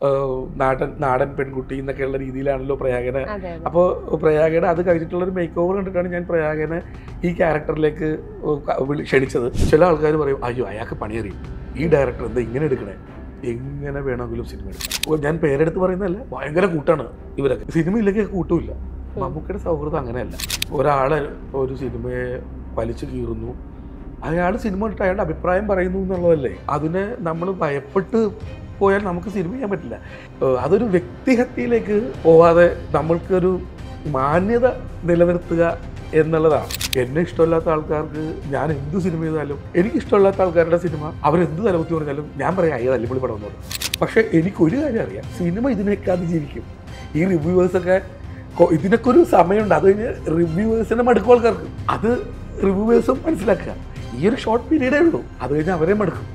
ഏഹ്, നാടൻ നാടൻ പെൺകുട്ടി എന്നൊക്കെയുള്ള രീതിയിലാണല്ലോ പ്രയാഗനെ അതെ അതെ അപ്പോൾ പ്രയാഗയുടെ അത് കഴിഞ്ഞിട്ടുള്ള ഒരു മേക്ക് ഓവർ കണ്ടിട്ടാണ് ഞാൻ പ്രയാഗനെ ഈ ക്യാരക്ടറിലേക്ക് വിളി- ക്ഷണിച്ചത് ചില ആൾക്കാർ പറയും അയ്യോ അയാൾക്ക് പണിയറിയും ഈ ഡയറക്ടർ എന്താ ഇങ്ങനെ എടുക്കണേ എങ്ങനെ വേണമെങ്കിലും സിനിമ എടുക്കാം അപ്പോൾ ഞാൻ പേരെടുത്ത് പറയുന്നതല്ല ഭയങ്കര കൂട്ടാണ് ഇവരൊക്കെ സിനിമയിലേക്ക് കൂട്ടുമില്ല മമ്മൂക്കയുടെ സൗഹൃദം അങ്ങനെയല്ല ഒരാളെ ഒരു സിനിമയെ വലിച്ചു കീറുന്നു അയാൾ സിനിമ കണ്ടിട്ട് അയാളുടെ അഭിപ്രായം പറയുന്നു എന്നുള്ളതല്ലേ അതിനെ നമ്മൾ ഭയപ്പെട്ട് പോയാൽ നമുക്ക് സിനിമ ചെയ്യാൻ പറ്റില്ല ഏഹ് അതൊരു വ്യക്തിഹത്യയിലേക്ക് പോവാതെ നമ്മൾക്കൊരു മാന്യത നിലനിർത്തുക എന്നുള്ളതാണ് എന്നെ ഇഷ്ടമില്ലാത്ത ആൾക്കാർക്ക് ഞാൻ എന്ത് സിനിമ ചെയ്താലും എനിക്ക് ഇഷ്ടമില്ലാത്ത ആൾക്കാരുടെ സിനിമ അവരെന്ത് തലകുത്തി പറഞ്ഞാലും ഞാൻ പറയാം അയ്യ തല്ലിപ്പൊളി പടം എന്ന് പറയും പക്ഷേ എനിക്കൊരു കാര്യം അറിയാം സിനിമ ഇതിനൊക്കെ അതിജീവിക്കും ഈ റിവ്യൂവേഴ്സൊക്കെ കൊ- ഇതിനൊക്കെ ഒരു സമയമുണ്ട് അത് കഴിഞ്ഞ് റിവ്യൂവേഴ്സിനെ മടുക്കും ആൾക്കാർക്ക് അത് റിവ്യൂവേഴ്സും മനസ്സിലാക്കുക ഈ ഒരു ഷോർട്ട് പീരീഡേ ഉള്ളൂ അത് കഴിഞ്ഞ് അവരെ മടുക്കും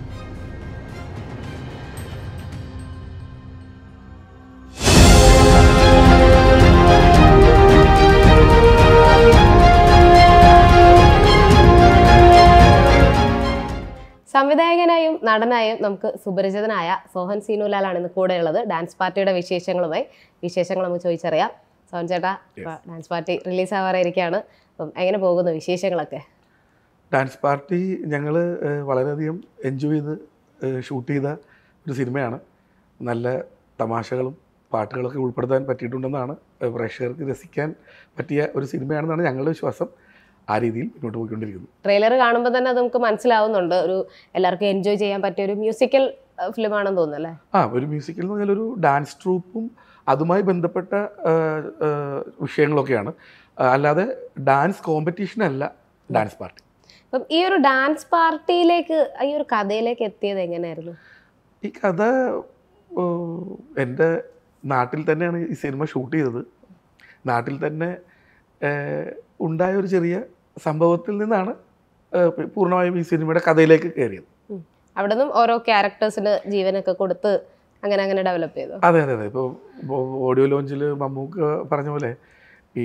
സംവിധായകനായും നടനായും നമുക്ക് സുപരിചിതനായ സോഹൻ സീനുലാലാണ് ഇന്ന് കൂടെയുള്ളത് ഡാൻസ് പാർട്ടിയുടെ വിശേഷങ്ങളുമായി വിശേഷങ്ങൾ നമുക്ക് ചോദിച്ചറിയാം സോഹൻ ചേട്ടാ ഇപ്പൊ ഡാൻസ് പാർട്ടി റിലീസ് ആവാറായിരിക്കാണ് അപ്പം എങ്ങനെ പോകുന്നു വിശേഷങ്ങളൊക്കെ ഡാൻസ് പാർട്ടി ഞങ്ങൾ വളരെയധികം എൻജോയ് ചെയ്ത് ഷൂട്ട് ചെയ്ത ഒരു സിനിമയാണ് നല്ല തമാശകളും പാട്ടുകളൊക്കെ ഉൾപ്പെടുത്താൻ പറ്റിയിട്ടുണ്ടെന്നാണ് ഏഹ് പ്രേക്ഷകർക്ക് രസിക്കാൻ പറ്റിയ ഒരു സിനിമയാണെന്നാണ് ഞങ്ങളുടെ വിശ്വാസം ആ രീതിയിൽ മുന്നോട്ട് പോയിക്കൊണ്ടിരിക്കുന്നു ട്രെയിലർ കാണുമ്പോൾ തന്നെ അത് നമുക്ക് മനസ്സിലാവുന്നുണ്ട് ഒരു എല്ലാവർക്കും എൻജോയ് ചെയ്യാൻ പറ്റിയ ഒരു മ്യൂസിക്കൽ ഫിലിം ആണെന്ന് തോന്നുന്നു അല്ലേ ആ ഒരു മ്യൂസിക്കൽ എന്ന് പറഞ്ഞാൽ ഒരു ഡാൻസ് ട്രൂപ്പും അതുമായി ബന്ധപ്പെട്ട ആ, ആ, വിഷയങ്ങളൊക്കെയാണ് ആ, അല്ലാതെ ഡാൻസ് കോമ്പറ്റീഷൻ അല്ല ഡാൻസ് പാർട്ടി അപ്പം ഈ ഒരു ഡാൻസ് പാർട്ടിയിലേക്ക് ഈ ഒരു കഥയിലേക്ക് എത്തിയത് എങ്ങനെയായിരുന്നു ഈ കഥ ഓ, എൻ്റെ നാട്ടിൽ തന്നെയാണ് ഈ സിനിമ ഷൂട്ട് ചെയ്തത് നാട്ടിൽ തന്നെ ഏഹ്, ഉണ്ടായ ഒരു ചെറിയ സംഭവത്തിൽ നിന്നാണ് ഏഹ്, പൂർണ്ണമായും ഈ സിനിമയുടെ കഥയിലേക്ക് കയറിയത് അവിടെ നിന്നും ഓരോ ക്യാരക്ടേഴ്സിന് ജീവനൊക്കെ കൊടുത്ത് അങ്ങനെ അങ്ങനെ ഡെവലപ്പ് ചെയ്തു അതെ അതെ അതെ ഇപ്പോൾ ഓഡിയോ ലോഞ്ചിൽ മമ്മൂക്ക് പറഞ്ഞ പോലെ ഈ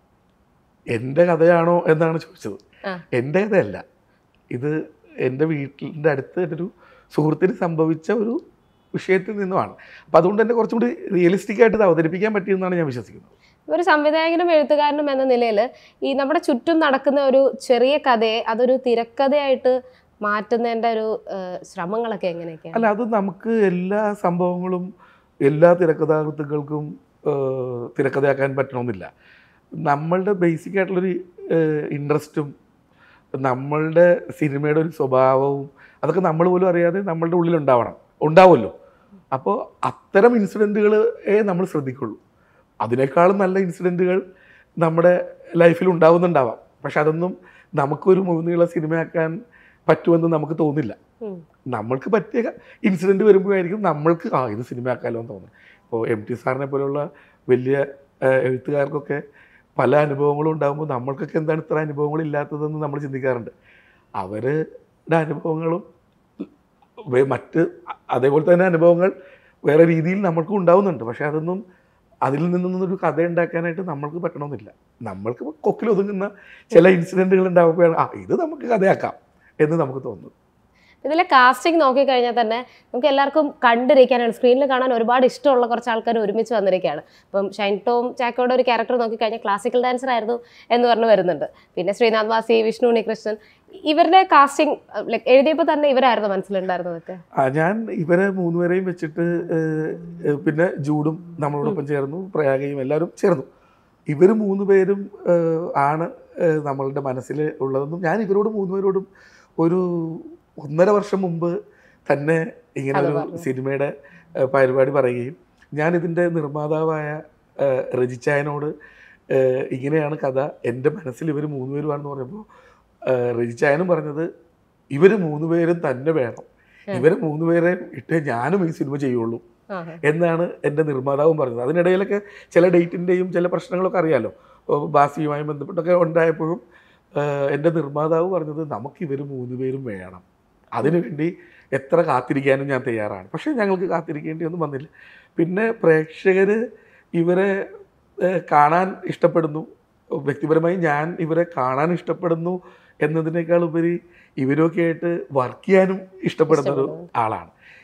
എൻ്റെ കഥയാണോ എന്നാണ് ചോദിച്ചത് ആ. എൻ്റെ കഥയല്ല ഇത് എൻ്റെ വീട്ടിൻ്റെ അടുത്ത് എൻ്റെ ഒരു സുഹൃത്തിന് സംഭവിച്ച ഒരു വിഷയത്തിൽ നിന്നുമാണ് അപ്പോൾ അതുകൊണ്ട് തന്നെ കുറച്ചും കൂടി റിയലിസ്റ്റിക് ആയിട്ട് ഇത് അവതരിപ്പിക്കാൻ പറ്റിയെന്നാണ് ഞാൻ വിശ്വസിക്കുന്നത് ഒരു സംവിധായകനും എഴുത്തുകാരനും എന്ന നിലയിൽ ഈ നമ്മുടെ ചുറ്റും നടക്കുന്ന ഒരു ചെറിയ കഥയെ അതൊരു തിരക്കഥയായിട്ട് മാറ്റുന്നതിൻ്റെ ഒരു ഏഹ്, ശ്രമങ്ങളൊക്കെ എങ്ങനെയൊക്കെയാണ് അല്ല അത് നമുക്ക് എല്ലാ സംഭവങ്ങളും എല്ലാ തിരക്കഥാകൃത്തുക്കൾക്കും ഏഹ്, തിരക്കഥയാക്കാൻ പറ്റണമെന്നില്ല നമ്മളുടെ ബേസിക് ആയിട്ടുള്ളൊരു ഇൻട്രസ്റ്റും നമ്മളുടെ സിനിമയുടെ ഒരു സ്വഭാവവും അതൊക്കെ നമ്മൾ പോലും അറിയാതെ നമ്മളുടെ ഉള്ളിൽ ഉണ്ടാവണം ഉണ്ടാവുമല്ലോ അപ്പോൾ അത്തരം ഇൻസിഡൻറ്റുകളെ നമ്മൾ ശ്രദ്ധിക്കുള്ളൂ അതിനേക്കാളും നല്ല ഇൻസിഡൻറ്റുകൾ നമ്മുടെ ലൈഫിൽ ഉണ്ടാവുന്നുണ്ടാവാം പക്ഷെ അതൊന്നും നമുക്കൊരു മൂന്നീള സിനിമയാക്കാൻ പറ്റുമെന്ന് നമുക്ക് തോന്നില്ല ഉം. നമ്മൾക്ക് പറ്റിയ ഇൻസിഡൻറ്റ് വരുമ്പോഴായിരിക്കും നമ്മൾക്ക് ആ ഇത് സിനിമയാക്കാലോ എന്ന് തോന്നുന്നത് ഇപ്പോൾ എം ടി സാറിനെ പോലെയുള്ള വലിയ ഏഹ്, എഴുത്തുകാർക്കൊക്കെ പല അനുഭവങ്ങളും ഉണ്ടാകുമ്പോൾ നമ്മൾക്കൊക്കെ എന്താണ് ഇത്ര അനുഭവങ്ങൾ ഇല്ലാത്തതെന്ന് നമ്മൾ ചിന്തിക്കാറുണ്ട് അവരുടെ അനുഭവങ്ങളും വേ- മറ്റ് അ- അതേപോലെ തന്നെ അനുഭവങ്ങൾ വേറെ രീതിയിൽ നമ്മൾക്കും ഉണ്ടാവുന്നുണ്ട് പക്ഷെ അതൊന്നും അതിൽ നിന്നൊന്നും ഒരു കഥ ഉണ്ടാക്കാനായിട്ട് നമ്മൾക്ക് പറ്റണമെന്നില്ല നമ്മൾക്ക് കൊക്കിൽ ഒതുങ്ങുന്ന ചില ഇൻസിഡൻറ്റുകൾ ഉണ്ടാകുമ്പോഴാണ് ആ ഇത് നമുക്ക് കഥയാക്കാം എന്ന് നമുക്ക് തോന്നുന്നു ഇതിലെ കാസ്റ്റിംഗ് നോക്കിക്കഴിഞ്ഞാൽ തന്നെ നമുക്ക് എല്ലാവർക്കും കണ്ടിരിക്കാനാണ് സ്ക്രീനിൽ കാണാൻ ഒരുപാട് ഇഷ്ടമുള്ള കുറച്ച് ആൾക്കാർ ഒരുമിച്ച് വന്നിരിക്കുകയാണ് ഇപ്പം ഷൈൻ ടോം ചാക്കോയുടെ ഒരു ക്യാരക്ടർ നോക്കിക്കഴിഞ്ഞാൽ ക്ലാസിക്കൽ ഡാൻസർ ആയിരുന്നു എന്ന് പറഞ്ഞ് വരുന്നുണ്ട് പിന്നെ ശ്രീനാഥ് വാസി വിഷ്ണു ഉണ്ണികൃഷ്ണൻ ഇവരുടെ കാസ്റ്റിംഗ് ലൈക്ക് എഴുതിയപ്പോൾ തന്നെ ഇവരായിരുന്നു മനസ്സിലുണ്ടായിരുന്നതൊക്കെ ആ, ഞാൻ ഇവരെ മൂന്നുപേരെയും വെച്ചിട്ട് ഏഹ്, ഏഹ്, പിന്നെ ജൂഡും നമ്മളോടൊപ്പം ചേർന്നു പ്രയാഗയും എല്ലാവരും ചേർന്നു ഇവർ മൂന്ന് പേരും ഏഹ്, ആണ് ഏഹ്, നമ്മളുടെ മനസ്സിൽ ഉള്ളതെന്നും ഞാൻ ഇവരോട് മൂന്നുപേരോടും ഒരു ഒന്നര വർഷം മുമ്പ് തന്നെ ഇങ്ങനെ അത് ഒരു പറഞ്ഞു. സിനിമയുടെ ഏഹ്, പരിപാടി പറയുകയും ഞാൻ ഇതിൻ്റെ നിർമ്മാതാവായ ഏഹ്, രജിച്ചായനോട് ഏഹ്, ഇങ്ങനെയാണ് കഥ എൻ്റെ മനസ്സിൽ ഇവർ മൂന്നുപേരുമാണെന്ന് പറഞ്ഞപ്പോൾ ഏഹ്, രജിച്ചായനും പറഞ്ഞത് ഇവർ മൂന്നുപേരും തന്നെ വേണം ഇവരെ മൂന്നുപേരെ ഇട്ടേ ഞാനും ഈ സിനിമ ചെയ്യുള്ളൂ ആഹാ. എന്നാണ് എൻ്റെ നിർമ്മാതാവും പറഞ്ഞത് അതിനിടയിലൊക്കെ ചില ഡേറ്റിൻ്റെയും ചില പ്രശ്നങ്ങളൊക്കെ അറിയാലോ ഓ, ബാസിയുമായി ബന്ധപ്പെട്ടൊക്കെ ഉണ്ടായപ്പോഴും ഏഹ്, എൻ്റെ നിർമ്മാതാവ് പറഞ്ഞത് നമുക്ക് ഇവർ മൂന്നുപേരും വേണം അതിനുവേണ്ടി എത്ര കാത്തിരിക്കാനും ഞാൻ തയ്യാറാണ് പക്ഷേ ഞങ്ങൾക്ക് കാത്തിരിക്കേണ്ടി ഒന്നും വന്നില്ല പിന്നെ പ്രേക്ഷകർ ഇവരെ ഏഹ്, കാണാൻ ഇഷ്ടപ്പെടുന്നു വ്യക്തിപരമായി ഞാൻ ഇവരെ കാണാൻ ഇഷ്ടപ്പെടുന്നു എന്നതിനേക്കാൾ ഉപരി ഇവരൊക്കെ ആയിട്ട് വർക്ക് ചെയ്യാനും ഇഷ്ടപ്പെടുന്ന ഒരു ആളാണ്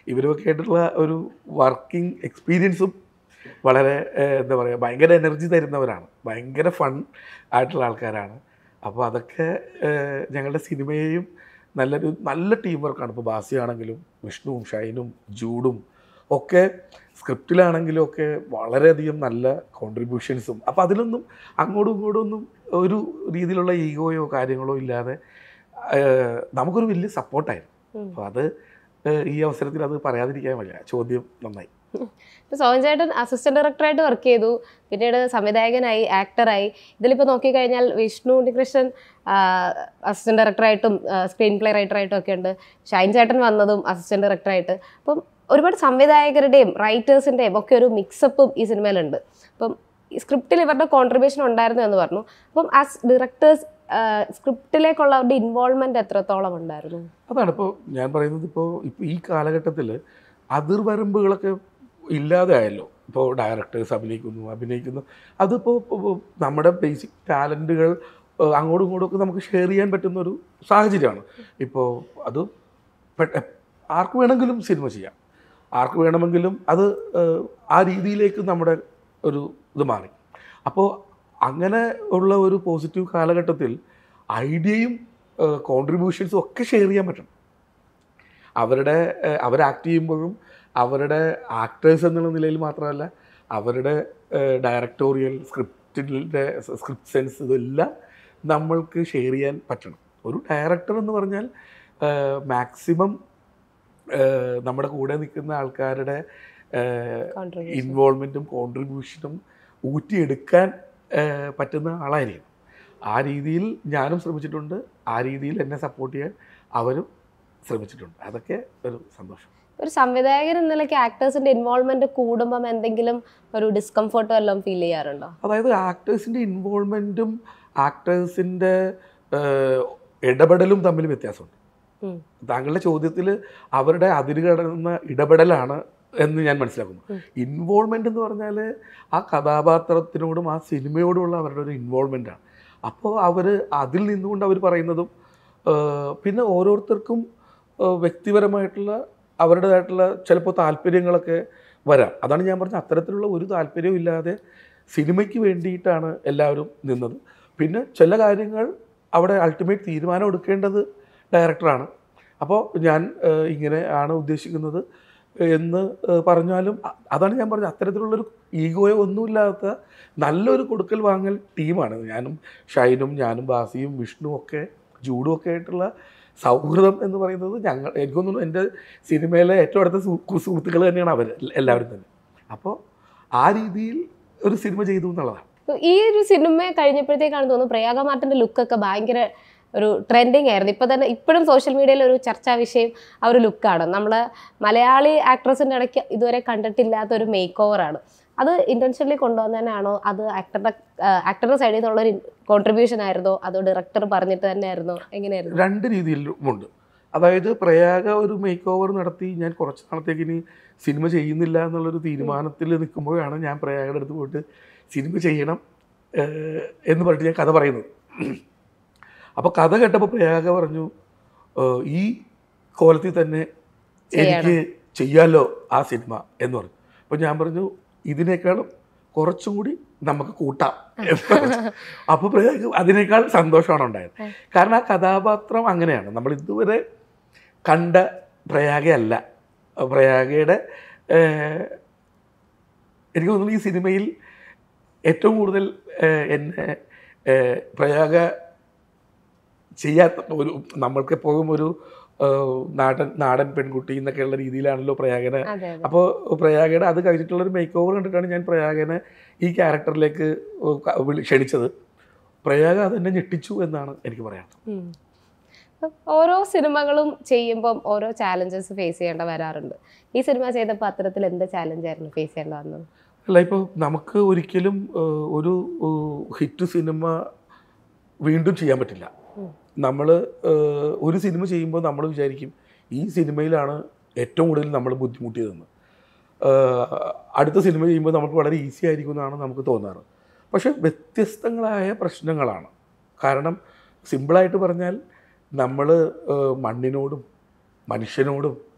ഇവരുമൊക്കെ ആയിട്ടുള്ള ഒരു വർക്കിംഗ് എക്സ്പീരിയൻസും വളരെ ഏഹ്, എന്താ പറയുക ഭയങ്കര എനർജി തരുന്നവരാണ് ഭയങ്കര ഫൺ ആയിട്ടുള്ള ആൾക്കാരാണ് അപ്പോൾ അതൊക്കെ ഏഹ്, ഞങ്ങളുടെ സിനിമയെയും നല്ലൊരു നല്ല ടീം വർക്കാണ് ഇപ്പോൾ ബാസിയാണെങ്കിലും വിഷ്ണുവും ഷൈനും ജൂഡും ഒക്കെ സ്ക്രിപ്റ്റിലാണെങ്കിലും ഒക്കെ വളരെയധികം നല്ല കോൺട്രിബ്യൂഷൻസും അപ്പോൾ അതിലൊന്നും അങ്ങോട്ടും ഇങ്ങോട്ടും ഒന്നും ഒരു രീതിയിലുള്ള ഈഗോയോ കാര്യങ്ങളോ ഇല്ലാതെ ഏഹ്, നമുക്കൊരു വലിയ സപ്പോർട്ടായിരുന്നു ഉം. അപ്പോൾ അത് ഏഹ്, ഈ അവസരത്തിൽ അത് പറയാതിരിക്കാൻ വയ്യ ചോദ്യം നന്നായി ഇപ്പൊ സോഹൻ ചേട്ടൻ അസിസ്റ്റന്റ് ഡയറക്ടറായിട്ട് വർക്ക് ചെയ്തു പിന്നീട് സംവിധായകനായി ആക്ടറായി ഇതിലിപ്പോൾ നോക്കിക്കഴിഞ്ഞാൽ വിഷ്ണു ഉണ്ണികൃഷ്ണൻ അസിസ്റ്റന്റ് ഡയറക്ടറായിട്ടും സ്ക്രീൻ പ്ലേ റൈറ്ററായിട്ടും ഒക്കെ ഉണ്ട് ഷൈൻ ചേട്ടൻ വന്നതും അസിസ്റ്റന്റ് ഡയറക്ടറായിട്ട് അപ്പം ഒരുപാട് സംവിധായകരുടെയും റൈറ്റേഴ്സിൻ്റെയും ഒക്കെ ഒരു മിക്സപ്പും ഈ സിനിമയിലുണ്ട് അപ്പം ഈ സ്ക്രിപ്റ്റിൽ ഇവരുടെ കോൺട്രിബ്യൂഷൻ ഉണ്ടായിരുന്നു എന്ന് പറഞ്ഞു അപ്പം ആസ് ഡയറക്ടേഴ്സ് സ്ക്രിപ്റ്റിലേക്കുള്ള അവരുടെ ഇൻവോൾവ്മെന്റ് എത്രത്തോളം ഉണ്ടായിരുന്നു അതാണ് ഇപ്പോൾ ഞാൻ പറയുന്നത് ഇപ്പോൾ ഇപ്പോൾ ഈ കാലഘട്ടത്തിൽ അതിർവരമ്പുകളൊക്കെ ഇല്ലാതെ ആയല്ലോ ഇപ്പോൾ ഡയറക്ടേഴ്സ് അഭിനയിക്കുന്നു അഭിനയിക്കുന്നു അതിപ്പോൾ ഇപ്പോൾ നമ്മുടെ ബേസിക് ടാലൻറ്റുകൾ അങ്ങോട്ടും ഇങ്ങോട്ടും ഒക്കെ നമുക്ക് ഷെയർ ചെയ്യാൻ പറ്റുന്ന ഒരു സാഹചര്യമാണ് ഇപ്പോൾ അത് പെ- ആർക്ക് വേണമെങ്കിലും സിനിമ ചെയ്യാം ആർക്ക് വേണമെങ്കിലും അത് ഏഹ്, ആ രീതിയിലേക്ക് നമ്മുടെ ഒരു ഇത് മാറി അപ്പോൾ അങ്ങനെ ഉള്ള ഒരു പോസിറ്റീവ് കാലഘട്ടത്തിൽ ഐഡിയയും കോൺട്രിബ്യൂഷൻസും ഒക്കെ ഷെയർ ചെയ്യാൻ പറ്റണം അവരുടെ ഏഹ്, അവർ ആക്ട് ചെയ്യുമ്പോഴും അവരുടെ ആക്ടേഴ്സ് എന്നുള്ള നിലയിൽ മാത്രമല്ല അവരുടെ ഡയറക്ടോറിയൽ സ്ക്രിപ്റ്റിൻ്റെ സ്ക്രിപ്റ്റ് സെൻസ് ഇതെല്ലാം നമ്മൾക്ക് ഷെയർ ചെയ്യാൻ പറ്റണം ഒരു ഡയറക്ടർ എന്ന് പറഞ്ഞാൽ മാക്സിമം നമ്മുടെ കൂടെ നിൽക്കുന്ന ആൾക്കാരുടെ കോൺട്രിബ്യൂഷൻ ഇൻവോൾവ്മെൻറ്റും കോൺട്രിബ്യൂഷനും ഊറ്റിയെടുക്കാൻ ഏഹ്, പറ്റുന്ന ആളായിരിക്കും ആ രീതിയിൽ ഞാനും ശ്രമിച്ചിട്ടുണ്ട് ആ രീതിയിൽ എന്നെ സപ്പോർട്ട് ചെയ്യാൻ അവരും ശ്രമിച്ചിട്ടുണ്ട് അതൊക്കെ ഒരു സന്തോഷം ഒരു സംവിധായകൻ എന്ന നിലയ്ക്ക് ആക്ടേഴ്സിന്റെ ഇൻവോൾവ്മെന്റ് കൂടുമ്പം എന്തെങ്കിലും ഒരു ഡിസ്കംഫർട്ടോ എല്ലാം ഫീൽ ചെയ്യാറുണ്ടോ അതായത് ആക്ടേഴ്സിൻ്റെ ഇൻവോൾവ്മെൻറ്റും ആക്ടേഴ്സിൻ്റെ ഇടപെടലും തമ്മിൽ വ്യത്യാസമുണ്ട് ഉം. താങ്കളുടെ ചോദ്യത്തിൽ അവരുടെ അതിര് കടന്ന ഇടപെടലാണ് എന്ന് ഞാൻ മനസ്സിലാക്കുന്നു ഉം. ഇൻവോൾവ്മെൻ്റ് എന്ന് പറഞ്ഞാൽ ആ കഥാപാത്രത്തിനോടും ആ സിനിമയോടുമുള്ള അവരുടെ ഒരു ഇൻവോൾവ്മെൻ്റ് ആണ് അപ്പോൾ അവർ അതിൽ നിന്നുകൊണ്ട് അവർ പറയുന്നതും ആ, പിന്നെ ഓരോരുത്തർക്കും ആ, വ്യക്തിപരമായിട്ടുള്ള അവരുടേതായിട്ടുള്ള ചിലപ്പോൾ താല്പര്യങ്ങളൊക്കെ വരാം അതാണ് ഞാൻ പറഞ്ഞത് അത്തരത്തിലുള്ള ഒരു താല്പര്യവും ഇല്ലാതെ സിനിമയ്ക്ക് വേണ്ടിയിട്ടാണ് എല്ലാവരും നിന്നത് പിന്നെ ചില കാര്യങ്ങൾ അവിടെ അൾട്ടിമേറ്റ് തീരുമാനം എടുക്കേണ്ടത് ഡയറക്ടറാണ് അപ്പോൾ ഞാൻ ഏഹ്, ഇങ്ങനെ ആണ് ഉദ്ദേശിക്കുന്നത് എന്ന് ഏഹ്, പറഞ്ഞാലും അ- അതാണ് ഞാൻ പറഞ്ഞത് അത്തരത്തിലുള്ളൊരു ഈഗോയോ ഒന്നുമില്ലാത്ത നല്ലൊരു കൊടുക്കൽ വാങ്ങൽ ടീമാണ് ഞാനും ഷൈനും ഞാനും ബാസിയും വിഷ്ണുവും ഒക്കെ ജൂഡും ഒക്കെ ആയിട്ടുള്ള സൗഹൃദം എന്ന് പറയുന്നത് ഞങ്ങൾ എനിക്ക് തോന്നുന്നു എൻ്റെ സിനിമയിലെ ഏറ്റവും അടുത്ത സുഹൃ- സുഹൃത്തുക്കൾ തന്നെയാണ് അവർ എല്ലാവരും തന്നെ അപ്പോൾ ആ രീതിയിൽ ഒരു സിനിമ ചെയ്തു എന്നുള്ളതാണ് ഇപ്പൊ ഈ ഒരു സിനിമ കഴിഞ്ഞപ്പോഴത്തേക്കാണ് തോന്നുന്നു പ്രയാഗ മാർട്ടിന്റെ ലുക്കൊക്കെ ഭയങ്കര ഒരു ട്രെൻഡിങ് ആയിരുന്നു ഇപ്പൊ തന്നെ ഇപ്പോഴും സോഷ്യൽ മീഡിയയിൽ ഒരു ചർച്ചാ വിഷയം ആ ഒരു ലുക്കാണ് നമ്മൾ മലയാളി ആക്ട്രസിന്റെ ഇടയ്ക്ക് ഇതുവരെ കണ്ടിട്ടില്ലാത്ത ഒരു മേക്ക് ഓവറാണ് അത് ഇന്റൻഷനലി കൊണ്ടുവന്നതന്നെയാണോ അത് ആക്ടറുടെ ആക്ടറുടെ സൈഡിൽ നിന്നുള്ള ഒരു കോൺട്രിബ്യൂഷൻ ആയിരുന്നോ അതോ ഡയറക്ടർ പറഞ്ഞിട്ട് തന്നെ ആയിരുന്നോ എങ്ങനെയായിരുന്നു രണ്ട് രീതിയിലുമുണ്ട് അതായത് പ്രയാഗ ഒരു മേക്ക് ഓവർ നടത്തി ഞാൻ കുറച്ച് നാളത്തേക്ക് ഇനി സിനിമ ചെയ്യുന്നില്ല എന്നുള്ളൊരു തീരുമാനത്തിൽ നിൽക്കുമ്പോഴാണ് ഞാൻ പ്രയാഗയുടെ അടുത്ത് പോയിട്ട് സിനിമ ചെയ്യണം ഏഹ്, എന്ന് പറഞ്ഞിട്ട് ഞാൻ കഥ പറയുന്നത് അപ്പോൾ കഥ കേട്ടപ്പോൾ പ്രയാഗ പറഞ്ഞു ഏഹ്, ഈ കോലത്തിൽ തന്നെ എനിക്ക് ചെയ്യാലോ ആ സിനിമ എന്ന് പറഞ്ഞു അപ്പോൾ ഞാൻ പറഞ്ഞു ഇതിനേക്കാളും കുറച്ചും കൂടി നമുക്ക് കൂട്ടാം എന്ന് പറഞ്ഞു. അപ്പോൾ പ്രയാഗ് അതിനേക്കാൾ സന്തോഷമാണ് ഉണ്ടായത് കാരണം ആ കഥാപാത്രം അങ്ങനെയാണ് നമ്മൾ ഇതുവരെ കണ്ട പ്രയാഗയല്ല പ്രയാഗയുടെ ഏഹ്, എനിക്ക് തോന്നുന്നു ഈ സിനിമയിൽ ഏറ്റവും കൂടുതൽ ഏഹ്, എന്നെ ഏഹ്, പ്രയാഗ ചെയ്യാത്ത ഒരു നമ്മൾക്ക് എപ്പോഴും ഒരു ഏഹ്, നാടൻ നാടൻ പെൺകുട്ടി എന്നൊക്കെയുള്ള രീതിയിലാണല്ലോ പ്രയാഗനെ അതെ അതെ അപ്പോൾ പ്രയാഗയുടെ അത് കഴിഞ്ഞിട്ടുള്ള ഒരു മേക്ക് ഓവർ കണ്ടിട്ടാണ് ഞാൻ പ്രയാഗനെ ഈ ക്യാരക്ടറിലേക്ക് ക- വിളി- ക്ഷണിച്ചത് പ്രയാഗ അതെന്നെ ഞെട്ടിച്ചു എന്നാണ് എനിക്ക് പറയാനുള്ളത് ഉം. ഇപ്പം ഓരോ സിനിമകളും ചെയ്യുമ്പം ഓരോ ചാലഞ്ചസ് ഫേസ് ചെയ്യേണ്ട വരാറുണ്ട് ഈ സിനിമ ചെയ്തപ്പോൾ അത്തരത്തിൽ എന്ത് ചാലഞ്ച് ആയിരുന്നു ഫേസ് ചെയ്യേണ്ട വന്നത് അല്ല ഇപ്പോൾ നമുക്ക് ഒരിക്കലും ഏഹ്, ഒരു ഹിറ്റ് സിനിമ വീണ്ടും ചെയ്യാൻ പറ്റില്ല ഉം. നമ്മൾ ഒരു സിനിമ ചെയ്യുമ്പോൾ നമ്മൾ വിചാരിക്കും ഈ സിനിമയിലാണ് ഏറ്റവും കൂടുതൽ നമ്മൾ ബുദ്ധിമുട്ടിയതെന്ന് ഏഹ്, അടുത്ത സിനിമ ചെയ്യുമ്പോൾ നമുക്ക് വളരെ ഈസി ആയിരിക്കും എന്നാണ് നമുക്ക് തോന്നാറ് പക്ഷേ വ്യത്യസ്തങ്ങളായ പ്രശ്നങ്ങളാണ് കാരണം സിമ്പിളായിട്ട് പറഞ്ഞാൽ നമ്മൾ മണ്ണിനോടും മനുഷ്യനോടും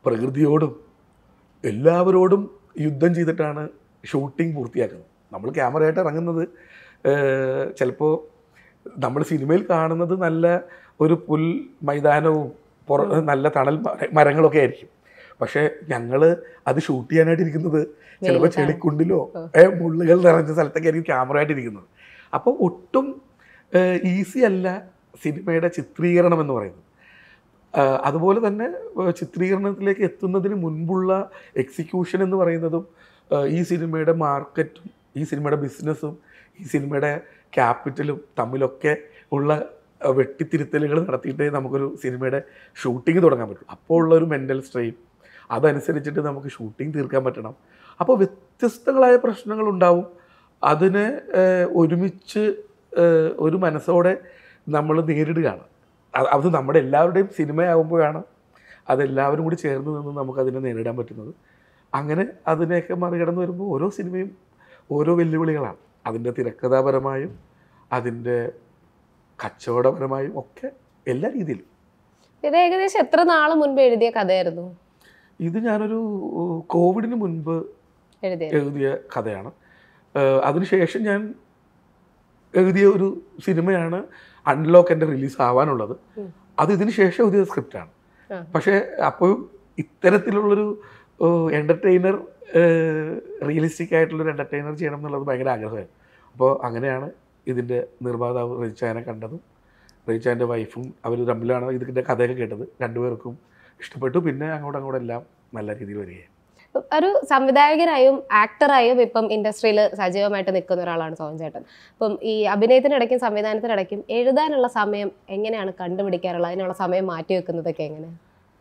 പ്രകൃതിയോടും എല്ലാവരോടും യുദ്ധം ചെയ്തിട്ടാണ് ഷൂട്ടിംഗ് പൂർത്തിയാക്കുന്നത് നമ്മൾ ക്യാമറയായിട്ട് ഇറങ്ങുന്നത് ചിലപ്പോൾ നമ്മൾ സിനിമയിൽ കാണുന്നത് നല്ല ഒരു പുൽ മൈതാനവും പുറ നല്ല തണൽ മര- മരങ്ങളൊക്കെ ആയിരിക്കും പക്ഷേ ഞങ്ങൾ അത് ഷൂട്ട് ചെയ്യാനായിട്ട് ഇരിക്കുന്നത് ചിലപ്പോൾ വെയിലത്താണ്. ചെളിക്കുണ്ടിലോ ഏ, മുള്ളുകൾ നിറഞ്ഞ സ്ഥലത്തൊക്കെ ആയിരിക്കും ക്യാമറ ആയിട്ട് ഇരിക്കുന്നത് അപ്പോൾ ഒട്ടും ഈസി അല്ല സിനിമയുടെ ചിത്രീകരണം എന്ന് പറയുന്നത് ആ, അതുപോലെ തന്നെ ആ, ചിത്രീകരണത്തിലേക്ക് എത്തുന്നതിന് മുൻപുള്ള എക്സിക്യൂഷൻ എന്ന് പറയുന്നതും ആ, ഈ സിനിമയുടെ മാർക്കറ്റും ഈ സിനിമയുടെ ബിസിനസ്സും ഈ സിനിമയുടെ ക്യാപിറ്റലും തമ്മിലൊക്കെ ഉള്ള ആ, വെട്ടിത്തിരുത്തലുകൾ നടത്തിയിട്ടേ നമുക്കൊരു സിനിമയുടെ ഷൂട്ടിംഗ് തുടങ്ങാൻ പറ്റും അപ്പോൾ ഉള്ള ഒരു മെൻ്റൽ സ്ട്രെയിൻ അതനുസരിച്ചിട്ട് നമുക്ക് ഷൂട്ടിംഗ് തീർക്കാൻ പറ്റണം അപ്പോൾ വ്യത്യസ്തങ്ങളായ പ്രശ്നങ്ങൾ ഉണ്ടാവും അതിനെ ഏഹ്, ഒരുമിച്ച് ഏഹ്, ഒരു മനസ്സോടെ നമ്മൾ നേരിടുകയാണ് അത് അത് നമ്മുടെ എല്ലാവരുടെയും സിനിമയാകുമ്പോഴാണ് അതെല്ലാവരും കൂടി ചേർന്ന് നിന്ന് നമുക്കതിനെ നേരിടാൻ പറ്റുന്നത് അങ്ങനെ അതിനെയൊക്കെ മറികടന്ന് വരുമ്പോൾ ഓരോ സിനിമയും ഓരോ വെല്ലുവിളികളാണ് അതിൻ്റെ തിരക്കഥാപരമായും അതിൻ്റെ കച്ചവടപരമായും ഒക്കെ എല്ലാ രീതിയിലും ഇത് ഏകദേശം എത്ര നാള് മുൻപ് എഴുതിയ കഥയായിരുന്നു ഇത് ഞാനൊരു ഏഹ്, കോവിഡിന് മുൻപ് എഴുതിയത് എഴുതിയ കഥയാണ് ഏഹ് അതിനുശേഷം ഞാൻ എഴുതിയ ഒരു സിനിമയാണ് അൺലോക്ക് എൻ്റെ റിലീസ് ആവാനുള്ളത് ഉം. അത് ഇതിന് ശേഷം എഴുതിയ സ്ക്രിപ്റ്റാണ് ആ. പക്ഷേ അപ്പോഴും ഇത്തരത്തിലുള്ളൊരു എൻ്റർടൈനർ റിയലിസ്റ്റിക് ആയിട്ടുള്ളൊരു എൻ്റർടൈനർ ചെയ്യണം എന്നുള്ളത് ഭയങ്കര ആഗ്രഹമായിരുന്നു അപ്പോൾ അങ്ങനെയാണ് ഇതിൻ്റെ നിർമ്മാതാവ് റീച്ചാനെ കണ്ടതും റീച്ചാൻ്റെ വൈഫും അവർ തമ്മിലാണ് ഇതിൻ്റെ കഥയൊക്കെ കേട്ടത് രണ്ടുപേർക്കും ഇഷ്ടപ്പെട്ടു പിന്നെ അങ്ങോട്ടും അങ്ങോട്ടും എല്ലാം നല്ല രീതിയിൽ വരികയായി ഒരു സംവിധായകനായും ആക്ടറായും ഇപ്പം ഇൻഡസ്ട്രിയിൽ സജീവമായിട്ട് നിൽക്കുന്ന ഒരാളാണ് സോഹൻ ചേട്ടൻ അപ്പം ഈ അഭിനയത്തിനിടയ്ക്കും സംവിധാനത്തിനിടയ്ക്കും എഴുതാനുള്ള സമയം എങ്ങനെയാണ് കണ്ടുപിടിക്കാറുള്ളത് അതിനുള്ള സമയം മാറ്റി വെക്കുന്നതൊക്കെ എങ്ങനെയാണ്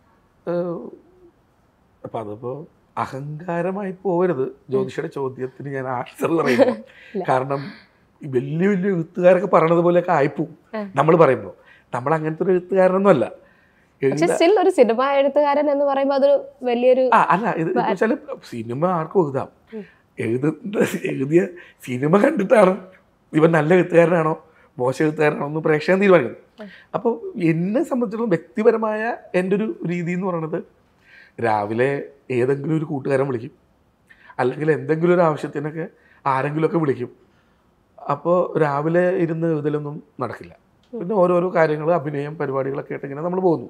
അപ്പം അതിപ്പോൾ അഹങ്കാരമായി പോകരുത് ജ്യോതിഷയുടെ ചോദ്യത്തിന് ഞാൻ ആൻസർ പറയുന്നു ഇല്ല. കാരണം ഈ വലിയ വലിയ എഴുത്തുകാരൊക്കെ പറയണത് പോലെയൊക്കെ ആയിപ്പോവും ആ. നമ്മൾ പറയുമ്പോൾ നമ്മൾ അങ്ങനത്തെ ഒരു എഴുത്തുകാരനൊന്നും അല്ല പക്ഷെ എഴുത- സ്റ്റിൽ ഒരു സിനിമ എഴുത്തുകാരൻ എന്ന് പറയുമ്പോൾ അതൊരു വലിയൊരു ആ അല്ല ഇത് വെച്ചാൽ സിനിമ ആർക്കും എഴുതാം ഉം. എഴുതുന്ന എഴുതിയ സിനിമ കണ്ടിട്ടാണ് ഇവൻ നല്ല എഴുത്തുകാരനാണോ മോശം എഴുത്തുകാരനാണോ എന്ന് പ്രേക്ഷകൻ തീരുമാനിക്കുന്നത് അപ്പോൾ എന്നെ സംബന്ധിച്ചിടത്തോളം വ്യക്തിപരമായ എൻ്റെ ഒരു രീതി എന്ന് പറയുന്നത് രാവിലെ ഏതെങ്കിലും ഒരു കൂട്ടുകാരൻ വിളിക്കും അല്ലെങ്കിൽ എന്തെങ്കിലും ഒരു ആവശ്യത്തിനൊക്കെ ആരെങ്കിലുമൊക്കെ വിളിക്കും അപ്പോൾ രാവിലെ ഇരുന്ന് എഴുതലൊന്നും നടക്കില്ല പിന്നെ ഓരോരോ കാര്യങ്ങൾ അഭിനയം പരിപാടികളൊക്കെ ആയിട്ട് ഇങ്ങനെ നമ്മൾ പോകുന്നു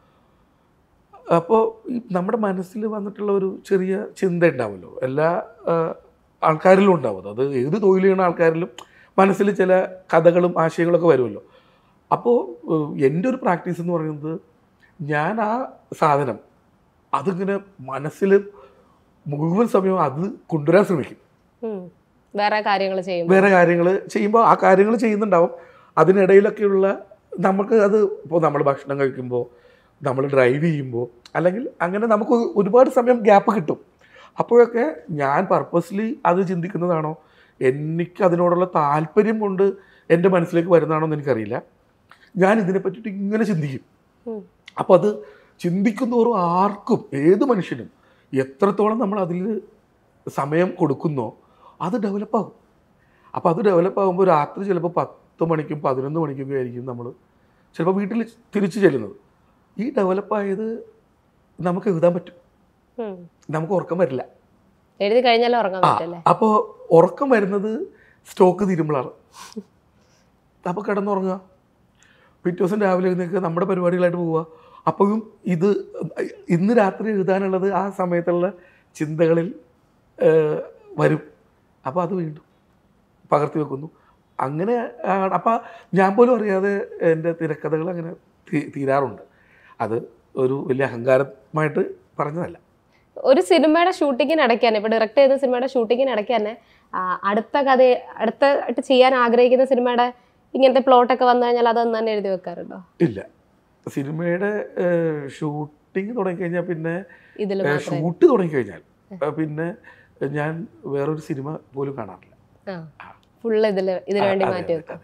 അപ്പോൾ ഈ നമ്മുടെ മനസ്സിൽ വന്നിട്ടുള്ള ഒരു ചെറിയ ചിന്ത ഉണ്ടാവുമല്ലോ എല്ലാ ആ, ആൾക്കാരിലും ഉണ്ടാവും അത് ഏത് തൊഴിൽ ചെയ്യുന്ന ആൾക്കാരിലും മനസ്സിൽ ചില കഥകളും ആശയങ്ങളൊക്കെ വരുമല്ലോ അപ്പോൾ ഏഹ്, എൻ്റെ ഒരു പ്രാക്ടീസ് എന്ന് പറയുന്നത് ഞാൻ ആ സാധനം അതിങ്ങനെ മനസ്സിൽ മുഴുവൻ സമയവും അത് കൊണ്ടുവരാൻ ശ്രമിക്കും ഉം, വേറെ കാര്യങ്ങൾ ചെയ്യുമ്പോൾ വേറെ കാര്യങ്ങൾ ചെയ്യുമ്പോൾ ആ കാര്യങ്ങൾ ചെയ്യുന്നുണ്ടാവും അതിനിടയിലൊക്കെയുള്ള നമുക്ക് അത് ഇപ്പോൾ നമ്മൾ ഭക്ഷണം കഴിക്കുമ്പോൾ നമ്മൾ ഡ്രൈവ് ചെയ്യുമ്പോൾ അല്ലെങ്കിൽ അങ്ങനെ നമുക്ക് ഒരുപാട് സമയം ഗ്യാപ്പ് കിട്ടും അപ്പോഴൊക്കെ ഞാൻ പർപ്പസ്ലി അത് ചിന്തിക്കുന്നതാണോ എനിക്ക് അതിനോടുള്ള താല്പര്യം കൊണ്ട് എൻ്റെ മനസ്സിലേക്ക് വരുന്നതാണോ എന്ന് എനിക്കറിയില്ല ഞാൻ ഇതിനെ പറ്റിയിട്ട് ഇങ്ങനെ ചിന്തിക്കും ഉം. അപ്പോൾ അത് ചിന്തിക്കുന്നവരും ആർക്കും ഏത് മനുഷ്യനും എത്രത്തോളം നമ്മൾ അതിൽ സമയം കൊടുക്കുന്നോ അത് ഡെവലപ്പാകും അപ്പോൾ അത് ഡെവലപ്പാകുമ്പോൾ രാത്രി ചിലപ്പോൾ പത്ത് മണിക്കും പതിനൊന്ന് മണിക്കൊക്കെ ആയിരിക്കും നമ്മൾ ചിലപ്പോൾ വീട്ടിൽ തിരിച്ചു ചെല്ലുന്നത് ഈ ഡെവലപ്പായത് നമുക്ക് എഴുതാൻ പറ്റും ഉം. നമുക്ക് ഉറക്കം വരില്ല എഴുതി കഴിഞ്ഞാലും ഉറങ്ങാൻ ആ പറ്റല്ലേ അപ്പോൾ ഉറക്കം വരുന്നത് സ്റ്റോക്ക് തീരുമ്പോഴാണ് അപ്പോൾ കിടന്നുറങ്ങുക പിറ്റേ ദിവസം രാവിലെ എഴുന്നേൽക്കുക നമ്മുടെ പരിപാടികളായിട്ട് പോവുക അപ്പോഴും ഇത് ഇന്ന് രാത്രി എഴുതാനുള്ളത് ആ സമയത്തുള്ള ചിന്തകളിൽ ഏഹ്, വരും അപ്പോൾ അത് വീണ്ടും പകർത്തി വെക്കുന്നു അങ്ങനെ ആണ് അപ്പം ഞാൻ പോലും അറിയാതെ എൻ്റെ തിരക്കഥകൾ അങ്ങനെ തീ- തീരാറുണ്ട് അത് ഒരു വലിയ അഹങ്കാരമായിട്ട് പറഞ്ഞതല്ല ഒരു സിനിമയുടെ ഷൂട്ടിങ്ങിന് ഇടയ്ക്ക് തന്നെ ഇപ്പൊ ഡയറക്ട് ചെയ്ത സിനിമയുടെ ഷൂട്ടിങ്ങിന് ഇടയ്ക്ക് തന്നെ ആ, അടുത്ത കഥ അടുത്തായിട്ട് ചെയ്യാൻ ആഗ്രഹിക്കുന്ന സിനിമയുടെ ഇങ്ങനത്തെ പ്ലോട്ടൊക്കെ വന്നു കഴിഞ്ഞാൽ അതൊന്നും തന്നെ എഴുതി വെക്കാറുണ്ടോ ഇല്ല സിനിമയുടെ ഷൂട്ടിംഗ് തുടങ്ങിക്കഴിഞ്ഞാൽ പിന്നെ ഇതിൽ ഏഹ്, മാത്രമേ ഷൂട്ട് തുടങ്ങിക്കഴിഞ്ഞാൽ ഏഹ്, പിന്നെ ഞാൻ വേറൊരു സിനിമ പോലും കാണാറില്ല ഫുള്ള് ഇതില് ഇതിനു വേണ്ടി ആ, അതെ, മാറ്റി അതെ, വെക്കും അതെ.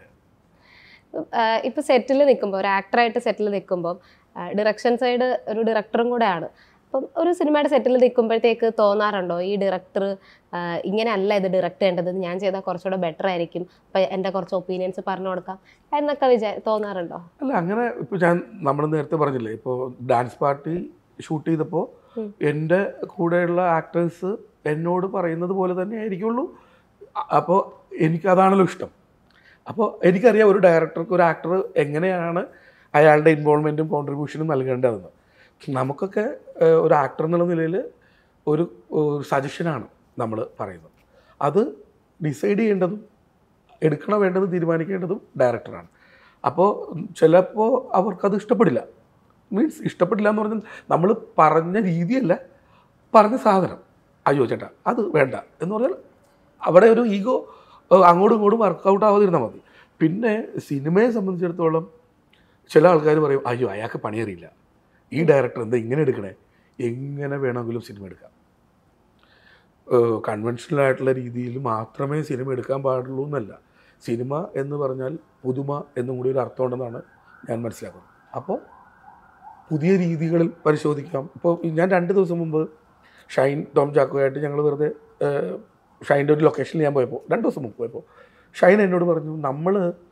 ആഹ് ഇപ്പൊ സെറ്റിൽ നിൽക്കുമ്പോൾ ഒരു ആക്ടറായിട്ട് സെറ്റിൽ നിൽക്കുമ്പോൾ ഡിറക്ഷൻ സൈഡ് ഒരു ഡയറക്ടറും കൂടെയാണ് അപ്പം ഒരു സിനിമയുടെ സെറ്റിൽ നിൽക്കുമ്പോഴത്തേക്ക് തോന്നാറുണ്ടോ ഈ ഡയറക്ടർ ഇങ്ങനെയല്ല ഇത് ഡയറക്റ്റ് ചെയ്യേണ്ടത് ഇത് ഞാൻ ചെയ്താൽ കുറച്ചുകൂടെ ബെറ്റർ ആയിരിക്കും അപ്പം എൻ്റെ കുറച്ച് ഒപ്പീനിയൻസ് പറഞ്ഞു കൊടുക്കാം എന്നൊക്കെ വിചാ തോന്നാറുണ്ടോ അല്ല അങ്ങനെ ഇപ്പോൾ ഞാൻ നമ്മൾ നേരത്തെ പറഞ്ഞില്ലേ ഇപ്പോൾ ഡാൻസ് പാർട്ടി ഷൂട്ട് ചെയ്തപ്പോൾ ഉം. എൻ്റെ കൂടെയുള്ള ആക്ടേഴ്സ് എന്നോട് പറയുന്നത് പോലെ തന്നെ ആയിരിക്കുള്ളൂ അപ്പോൾ എനിക്കതാണല്ലോ ഇഷ്ടം അപ്പോൾ എനിക്കറിയാം ഒരു ഡയറക്ടർക്ക് ഒരു ആക്ടർ എങ്ങനെയാണ് അയാളുടെ ഇൻവോൾവ്മെൻറ്റും കോൺട്രിബ്യൂഷനും നൽകേണ്ടതെന്ന് നമുക്കൊക്കെ ഏഹ്, ഒരു ആക്ടർ എന്നുള്ള നിലയിൽ ഒരു സജഷനാണ് നമ്മൾ പറയുന്നത് അത് ഡിസൈഡ് ചെയ്യേണ്ടതും എടുക്കണ വേണ്ടത് തീരുമാനിക്കേണ്ടതും ഡയറക്ടറാണ് അപ്പോൾ ചിലപ്പോൾ അവർക്കത് ഇഷ്ടപ്പെടില്ല മീൻസ് ഇഷ്ടപ്പെടില്ല എന്ന് പറഞ്ഞാൽ നമ്മൾ പറഞ്ഞ രീതിയല്ല പറഞ്ഞ സാധനം അയ്യോ ചേട്ടാ അത് വേണ്ട എന്ന് പറഞ്ഞാൽ അവിടെ ഒരു ഈഗോ അങ്ങോട്ടും ഇങ്ങോട്ടും വർക്കൗട്ട് ആവാതിരുന്നാൽ മതി പിന്നെ സിനിമയെ സംബന്ധിച്ചിടത്തോളം ചില ആൾക്കാർ പറയും അയ്യോ അയാൾക്ക് പണിയറിയില്ല ഈ ഡയറക്ടർ എന്താ ഇങ്ങനെ എടുക്കണേ എങ്ങനെ വേണമെങ്കിലും സിനിമ എടുക്കാം കൺവെൻഷണൽ ആയിട്ടുള്ള രീതിയിൽ മാത്രമേ സിനിമ എടുക്കാൻ പാടുള്ളൂ എന്നല്ല സിനിമ എന്ന് പറഞ്ഞാൽ പുതുമ എന്നും കൂടി ഒരു അർത്ഥമുണ്ടെന്നാണ് ഞാൻ മനസ്സിലാക്കുന്നത് അപ്പോൾ പുതിയ രീതികളിൽ പരിശോധിക്കാം ഇപ്പോൾ ഞാൻ രണ്ട് ദിവസം മുമ്പ് ഷൈൻ ടോം ചാക്കോയായിട്ട് ഞങ്ങൾ വെറുതെ ഏഹ്, ഷൈൻ്റെ ഒരു ലൊക്കേഷനിൽ ഞാൻ പോയപ്പോൾ രണ്ട് ദിവസം മുമ്പ് പോയപ്പോൾ ഷൈൻ എന്നോട് പറഞ്ഞു നമ്മൾ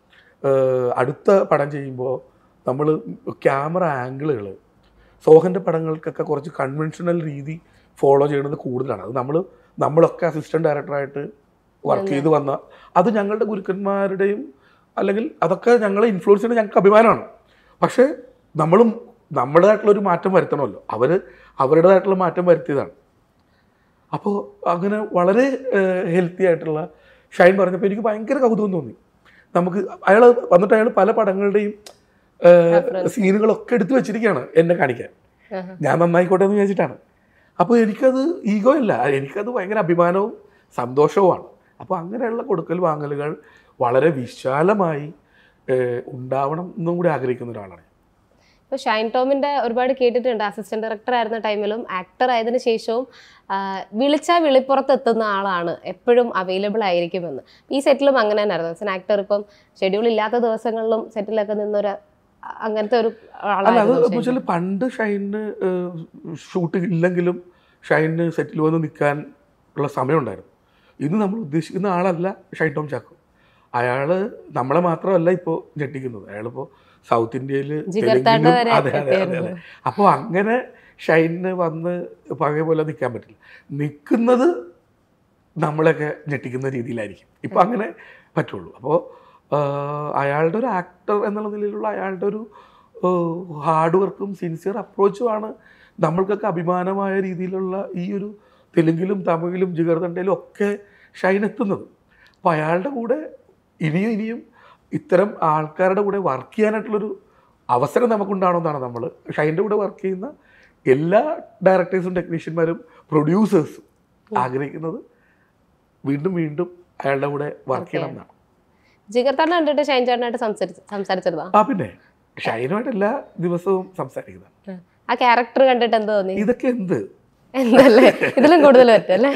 അടുത്ത പടം ചെയ്യുമ്പോൾ നമ്മൾ ക്യാമറ ആംഗിളുകൾ സോഹൻ്റെ പടങ്ങൾക്കൊക്കെ കുറച്ച് കൺവെൻഷണൽ രീതി ഫോളോ ചെയ്യുന്നത് കൂടുതലാണ് അത് നമ്മൾ നമ്മളൊക്കെ അസിസ്റ്റൻറ്റ് ഡയറക്ടറായിട്ട് വർക്ക് ചെയ്ത് വന്ന അത് ഞങ്ങളുടെ ഗുരുക്കന്മാരുടെയും അല്ലെങ്കിൽ അതൊക്കെ ഞങ്ങളെ ഇൻഫ്ലുവൻസ് ചെയ്യുന്ന ഞങ്ങൾക്ക് അഭിമാനമാണ് പക്ഷേ നമ്മളും നമ്മുടേതായിട്ടുള്ള ഒരു മാറ്റം വരുത്തണമല്ലോ അവർ അവരുടേതായിട്ടുള്ള മാറ്റം വരുത്തിയതാണ് അപ്പോൾ അങ്ങനെ വളരെ ഹെൽത്തി ആയിട്ടുള്ള ഷൈൻ പറഞ്ഞപ്പോൾ എനിക്ക് ഭയങ്കര കൗതുകം തോന്നി നമുക്ക് അയാൾ വന്നിട്ട് അയാൾ പല പടങ്ങളുടെയും Reference. സീനുകളൊക്കെ എടുത്തു വെച്ചിരിക്കുകയാണ് എന്നെ കാണിക്കാൻ ആഹാ. ഞാൻ നന്നായിക്കോട്ടെ എന്ന് വിചാരിച്ചിട്ടാണ് അപ്പോൾ എനിക്കത് ഈഗോ അല്ല എനിക്കത് ഭയങ്കര അഭിമാനവും സന്തോഷവുമാണ് അപ്പോൾ അങ്ങനെയുള്ള കൊടുക്കൽ വാങ്ങലുകൾ വളരെ വിശാലമായി ഏഹ്, ഉണ്ടാവണം എന്നും കൂടി ആഗ്രഹിക്കുന്ന ഒരാളാണ് ഞാൻ. ഇപ്പോൾ ഷൈൻ ടോമിന്റെ ഒരുപാട് കേട്ടിട്ടുണ്ട് അസിസ്റ്റന്റ് ഡയറക്ടർ ആയിരുന്ന ടൈമിലും ആക്ടർ ആയതിനു ശേഷവും ആ, വിളിച്ചാൽ വിളിപ്പുറത്ത് എത്തുന്ന ആളാണ് എപ്പോഴും അവൈലബിൾ ആയിരിക്കുമെന്ന് ഈ സെറ്റിലും അങ്ങനെ തന്നെയായിരുന്നു ആക്ടർ ഇപ്പം ഷെഡ്യൂൾ ഇല്ലാത്ത ദിവസങ്ങളിലും സെറ്റിലൊക്കെ നിന്നൊരു അ- അങ്ങനത്തെ ഒരു അല്ല അത് ആളായിരുന്നു എന്ന് ഷൈൻ. വെച്ചാൽ പണ്ട് ഷൈന് ഷൂട്ട് ഇല്ലെങ്കിലും ഷൈന് സെറ്റിൽ വന്ന് നിൽക്കാൻ ഉള്ള സമയമുണ്ടായിരുന്നു ഇന്ന് നമ്മൾ ഉദ്ദേശിക്കുന്ന ആളല്ല ഷൈൻ ടോം ചാക്കോ അയാൾ നമ്മളെ മാത്രമല്ല ഇപ്പോൾ ഞെട്ടിക്കുന്നത് അയാളിപ്പോൾ സൗത്ത് ഇന്ത്യയിൽ ജിഗർത്താണ്ട വരെ അതെ അതെ അതെ അതെ എത്തിയായിരുന്നു. അപ്പോൾ അങ്ങനെ ഷൈനിന് വന്ന് പഴയ പോലെ നിൽക്കാൻ പറ്റില്ല നിൽക്കുന്നത് നമ്മളെയൊക്കെ ഞെട്ടിക്കുന്ന രീതിയിലായിരിക്കും ഇപ്പം അങ്ങനെ പറ്റുള്ളൂ അപ്പോൾ അയാളുടെ ഒരു ആക്ടർ എന്നുള്ള നിലയിലുള്ള അയാളുടെ ഒരു ഹാർഡ് വർക്കും സിൻസിയർ അപ്രോച്ചുമാണ് നമ്മൾക്കൊക്കെ അഭിമാനമായ രീതിയിലുള്ള ഈ ഒരു തെലുങ്കിലും തമിഴിലും ജിഗർദണ്ടയിലും ഒക്കെ ഷൈൻ എത്തുന്നത് അപ്പോൾ അയാളുടെ കൂടെ ഇനിയും ഇനിയും ഇത്തരം ആൾക്കാരുടെ കൂടെ വർക്ക് ചെയ്യാനായിട്ടുള്ളൊരു അവസരം നമുക്കുണ്ടാവണമെന്നാണ് നമ്മൾ ഷൈൻ്റെ കൂടെ വർക്ക് ചെയ്യുന്ന എല്ലാ ഡയറക്ടേഴ്സും ടെക്നീഷ്യന്മാരും പ്രൊഡ്യൂസേഴ്സും ആഗ്രഹിക്കുന്നത് വീണ്ടും വീണ്ടും അയാളുടെ കൂടെ വർക്ക് ചെയ്യണം എന്നാണ് ജിഗർത്താണ്ട് കണ്ടിട്ട് ഷൈൻ ചേട്ടനായിട്ട് സംസാരിച്ച് സംസാരിച്ചിരുന്നോ ആ പിന്നെ ഷൈനുമായിട്ട് എല്ലാ ദിവസവും സംസാരിക്കുന്നത് ആ ക്യാരക്ടർ കണ്ടിട്ട് എന്ത് തോന്നി ഇതൊക്കെ എന്ത് എന്തല്ലേ ഇതിലും കൂടുതൽ പറ്റും അല്ലേ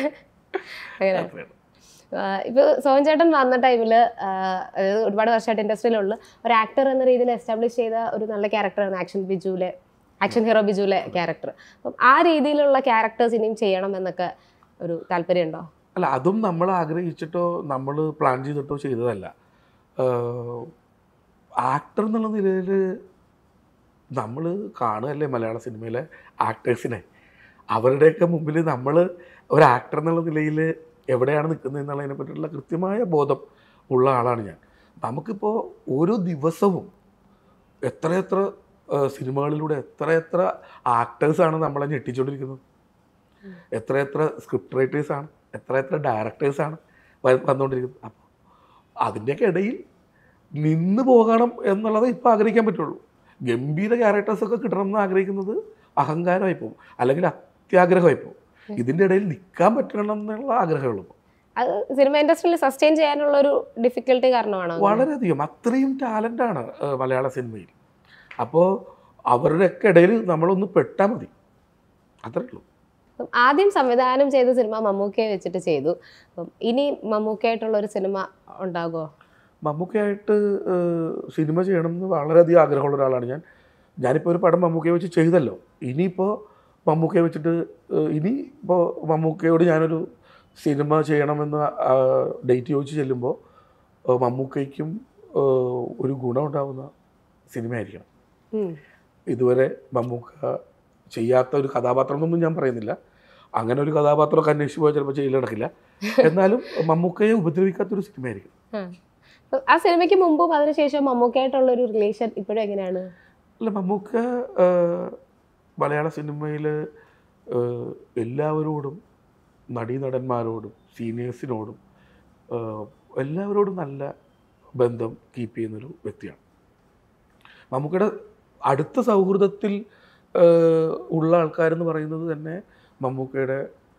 അങ്ങനെ ഇപ്പോൾ സോഹൻ ചേട്ടൻ വന്ന ടൈമിൽ അതായത് ഒരുപാട് വർഷമായിട്ട് ഇൻഡസ്ട്രിയിലുള്ള ഒരു ആക്ടർ എന്ന രീതിയിൽ എസ്റ്റാബ്ലിഷ് ചെയ്ത ഒരു നല്ല ക്യാരക്ടറാണ് ആക്ഷൻ ബിജുവിലെ ആക്ഷൻ ഹീറോ ബിജുവിലെ ക്യാരക്ടർ അപ്പം ആ രീതിയിലുള്ള ക്യാരക്ടേഴ്സ് ഇനിയും ചെയ്യണം എന്നൊക്കെ ഒരു താല്പര്യമുണ്ടോ അല്ല അതും നമ്മൾ ആഗ്രഹിച്ചിട്ടോ നമ്മൾ പ്ലാൻ ചെയ്തിട്ടോ ചെയ്തതല്ല ആക്ടർ എന്നുള്ള നിലയിൽ നമ്മൾ കാണുകയല്ലേ മലയാള സിനിമയിലെ ആക്ടേഴ്സിനെ അവരുടെയൊക്കെ മുമ്പിൽ നമ്മൾ ഒരു ആക്ടർ എന്നുള്ള നിലയിൽ എവിടെയാണ് നിൽക്കുന്നത് എന്നുള്ളതിനെ പറ്റിയിട്ടുള്ള കൃത്യമായ ബോധം ഉള്ള ആളാണ് ഞാൻ നമുക്കിപ്പോൾ ഓരോ ദിവസവും എത്രയെത്ര ആ, സിനിമകളിലൂടെ എത്രയെത്ര ആക്ടേഴ്സാണ് നമ്മളെ ഞെട്ടിച്ചുകൊണ്ടിരിക്കുന്നത് എത്രയെത്ര സ്ക്രിപ്റ്റ് റൈറ്റേഴ്സാണ് എത്രയെത്ര ഡയറക്ടേഴ്സാണ് വന്നുകൊണ്ടിരിക്കുന്നത് അപ്പോൾ അതിൻ്റെയൊക്കെ ഇടയിൽ നിന്ന് പോകണം എന്നുള്ളത് ഇപ്പോൾ ആഗ്രഹിക്കാൻ പറ്റുള്ളൂ ഗംഭീര ക്യാരക്ടേഴ്സൊക്കെ കിട്ടണം എന്ന് ആഗ്രഹിക്കുന്നത് അഹങ്കാരമായി പോകും അല്ലെങ്കിൽ അത്യാഗ്രഹമായി പോകും ഇതിൻ്റെ ഇടയിൽ നിൽക്കാൻ പറ്റണം എന്നുള്ള ആഗ്രഹമുള്ളൂ ഇപ്പോൾ അത് സിനിമ ഇൻഡസ്ട്രിയിൽ സസ്റ്റെയിൻ ചെയ്യാനുള്ള ഒരു ഡിഫിക്കൽട്ടി കാരണമാണോ അത്? വളരെയധികം അത്രയും ടാലൻ്റാണ് മലയാള സിനിമയിൽ അപ്പോൾ അവരുടെയൊക്കെ ഇടയിൽ നമ്മളൊന്ന് പെട്ടാൽ മതി അത്രേ ഉള്ളൂ അപ്പം ആദ്യം സംവിധാനം ചെയ്ത സിനിമ മമ്മൂക്കയെ വെച്ചിട്ട് ചെയ്തു അപ്പം ഇനി മമ്മൂക്കയായിട്ടുള്ള ഒരു സിനിമ ഉണ്ടാകുമോ മമ്മൂക്കയായിട്ട് ഏഹ്, സിനിമ ചെയ്യണം എന്ന് വളരെയധികം ആഗ്രഹമുള്ള ഒരാളാണ് ഞാൻ ഞാനിപ്പോൾ ഒരു പടം മമ്മൂക്കയെ വെച്ച് ചെയ്തല്ലോ ഇനിയിപ്പോൾ മമ്മൂക്കയെ വെച്ചിട്ട് ഏഹ്, ഇനി ഇപ്പോൾ മമ്മൂക്കയോട് ഞാനൊരു സിനിമ ചെയ്യണമെന്ന് ഡേറ്റ് ചോദിച്ച് ചെല്ലുമ്പോൾ ഏഹ്, മമ്മൂക്കയ്ക്കും ഏഹ്, ഒരു ഗുണം ഉണ്ടാവുന്ന സിനിമയായിരിക്കണം ഉം. ഇതുവരെ മമ്മൂക്ക ചെയ്യാത്ത ഒരു കഥാപാത്രം എന്നൊന്നും ഞാൻ പറയുന്നില്ല അങ്ങനെ ഒരു കഥാപാത്രമൊക്കെ അന്വേഷിച്ച് പോയാൽ ചിലപ്പോൾ ചെയ്യൽ നടക്കില്ല എന്നാലും മമ്മൂക്കയെ ഉപദ്രവിക്കാത്തൊരു സിനിമയായിരിക്കും ആ. അപ്പൊ ആ സിനിമയ്ക്ക് മുമ്പും അതിനുശേഷം മമ്മൂക്കായിട്ടുള്ള ഒരു റിലേഷൻ ഇപ്പോഴും എങ്ങനെയാണ് അല്ല മമ്മൂക്ക ആ, മലയാള സിനിമയിൽ എല്ലാവരോടും നടീനടന്മാരോടും സീനിയേഴ്സിനോടും ആ, എല്ലാവരോടും നല്ല ബന്ധം കീപ്പ് ചെയ്യുന്നൊരു വ്യക്തിയാണ് മമ്മൂക്കയുടെ അടുത്ത സൗഹൃദത്തിൽ ആ, ഉള്ള ആൾക്കാരെന്ന് പറയുന്നത് തന്നെ മമ്മൂക്കയുടെ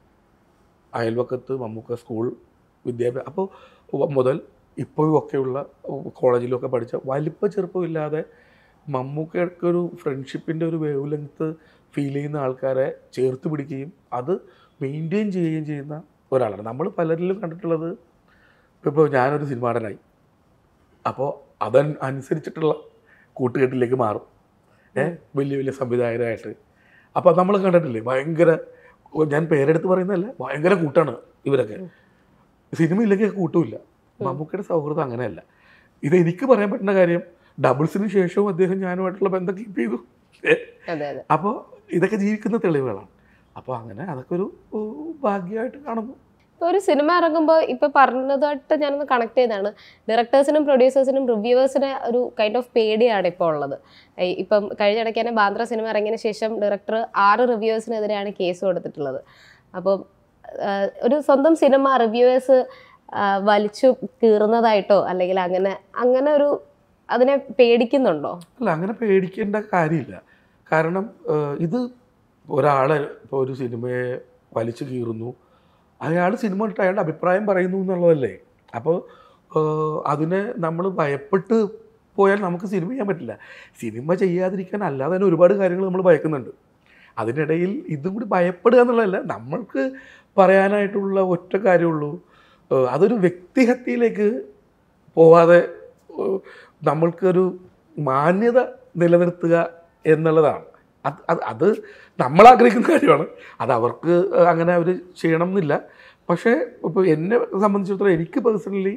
അയൽവക്കത്ത് മമ്മൂക്ക സ്കൂൾ വിദ്യാഭ്യാസം അപ്പോൾ മുതൽ ഇപ്പോഴും ഒക്കെയുള്ള കോളേജിലൊക്കെ പഠിച്ച വലിപ്പ ചെറുപ്പമില്ലാതെ മമ്മൂക്കയ്ക്കൊരു ഫ്രണ്ട്ഷിപ്പിൻ്റെ ഒരു വേവ് ലെങ്ത്ത് ഫീൽ ചെയ്യുന്ന ആൾക്കാരെ ചേർത്ത് പിടിക്കുകയും അത് മെയിൻറ്റെയിൻ ചെയ്യുകയും ചെയ്യുന്ന ഒരാളാണ് നമ്മൾ പലരിലും കണ്ടിട്ടുള്ളത് ഇപ്പോൾ ഞാനൊരു സിനിമാടനായി അപ്പോൾ അതൻ അനുസരിച്ചിട്ടുള്ള കൂട്ടുകെട്ടിലേക്ക് മാറും ഏ വലിയ വലിയ സംവിധായകരായിട്ട് അപ്പോൾ നമ്മൾ കണ്ടിട്ടില്ലേ ഭയങ്കര ഞാൻ പേരെടുത്ത് പറയുന്നതല്ല ഭയങ്കര കൂട്ടാണ് ഇവരൊക്കെ സിനിമ ഇല്ലെങ്കിൽ കൂട്ടുമില്ല മമ്മൂക്കയുടെ സൗഹൃദം അങ്ങനെയല്ല ഇത് എനിക്ക് പറയാൻ പറ്റുന്ന കാര്യം ഡബിൾസിന് ശേഷവും അദ്ദേഹം ഞാനുമായിട്ടുള്ള ബന്ധം കീപ്പ് ചെയ്തു ഏ? അതെ അതെ അപ്പോൾ ഇതൊക്കെ ജീവിക്കുന്ന തെളിവുകളാണ് അപ്പോൾ അങ്ങനെ അതൊക്കെ ഒരു ഉ, ഭാഗ്യമായിട്ട് കാണുന്നു ഇപ്പൊ ഒരു സിനിമ ഇറങ്ങുമ്പോൾ ഇപ്പൊ പറഞ്ഞതായിട്ട് ഞാനൊന്ന് കണക്ട് ചെയ്താണ് ഡയറക്ടേഴ്സിനും പ്രൊഡ്യൂസേഴ്സിനും റിവ്യൂവേഴ്സിന് ഒരു കൈൻഡ് ഓഫ് പേടിയാണ് ഇപ്പോൾ ഉള്ളത് ഈ ഇപ്പം കഴിഞ്ഞ ഇടയ്ക്ക് തന്നെ ബാന്ദ്ര സിനിമ ഇറങ്ങിയതിന് ശേഷം ഡയറക്ടർ ആറ് റിവ്യൂവേഴ്സിനെതിരെയാണ് കേസ് കൊടുത്തിട്ടുള്ളത് അപ്പം ആഹ്, ഒരു സ്വന്തം സിനിമ റിവ്യൂവേഴ്സ് വലിച്ചു കീറുന്നതായിട്ടോ അല്ലെങ്കിൽ അങ്ങനെ അങ്ങനെ ഒരു അതിനെ പേടിക്കുന്നുണ്ടോ അല്ല അങ്ങനെ പേടിക്കേണ്ട കാര്യമില്ല കാരണം ഏഹ്, ഇത് ഒരാളെ ഇപ്പോൾ ഒരു സിനിമയെ വലിച്ചു കീറുന്നു അയാൾ സിനിമ കണ്ടിട്ട് അയാളുടെ അഭിപ്രായം പറയുന്നു എന്നുള്ളതല്ലേ അപ്പോൾ ഏഹ്, അതിനെ നമ്മൾ ഭയപ്പെട്ട് പോയാൽ നമുക്ക് സിനിമ ചെയ്യാൻ പറ്റില്ല സിനിമ ചെയ്യാതിരിക്കാൻ അല്ലാതെ തന്നെ ഒരുപാട് കാര്യങ്ങൾ നമ്മൾ ഭയക്കുന്നുണ്ട് അതിനിടയിൽ ഇതും കൂടി ഭയപ്പെടുക എന്നുള്ളതല്ല നമ്മൾക്ക് പറയാനായിട്ടുള്ള ഒറ്റ കാര്യമുള്ളൂ ഏഹ്, അതൊരു വ്യക്തിഹത്യയിലേക്ക് പോവാതെ ഏഹ്, നമ്മൾക്കൊരു മാന്യത നിലനിർത്തുക എന്നുള്ളതാണ് അത് അത് അത് നമ്മൾ ആഗ്രഹിക്കുന്ന കാര്യമാണ് അത് അവർക്ക് അങ്ങനെ അവർ ചെയ്യണം എന്നില്ല പക്ഷേ ഇപ്പോൾ എന്നെ സംബന്ധിച്ചിടത്തോളം എനിക്ക് പേഴ്സണലി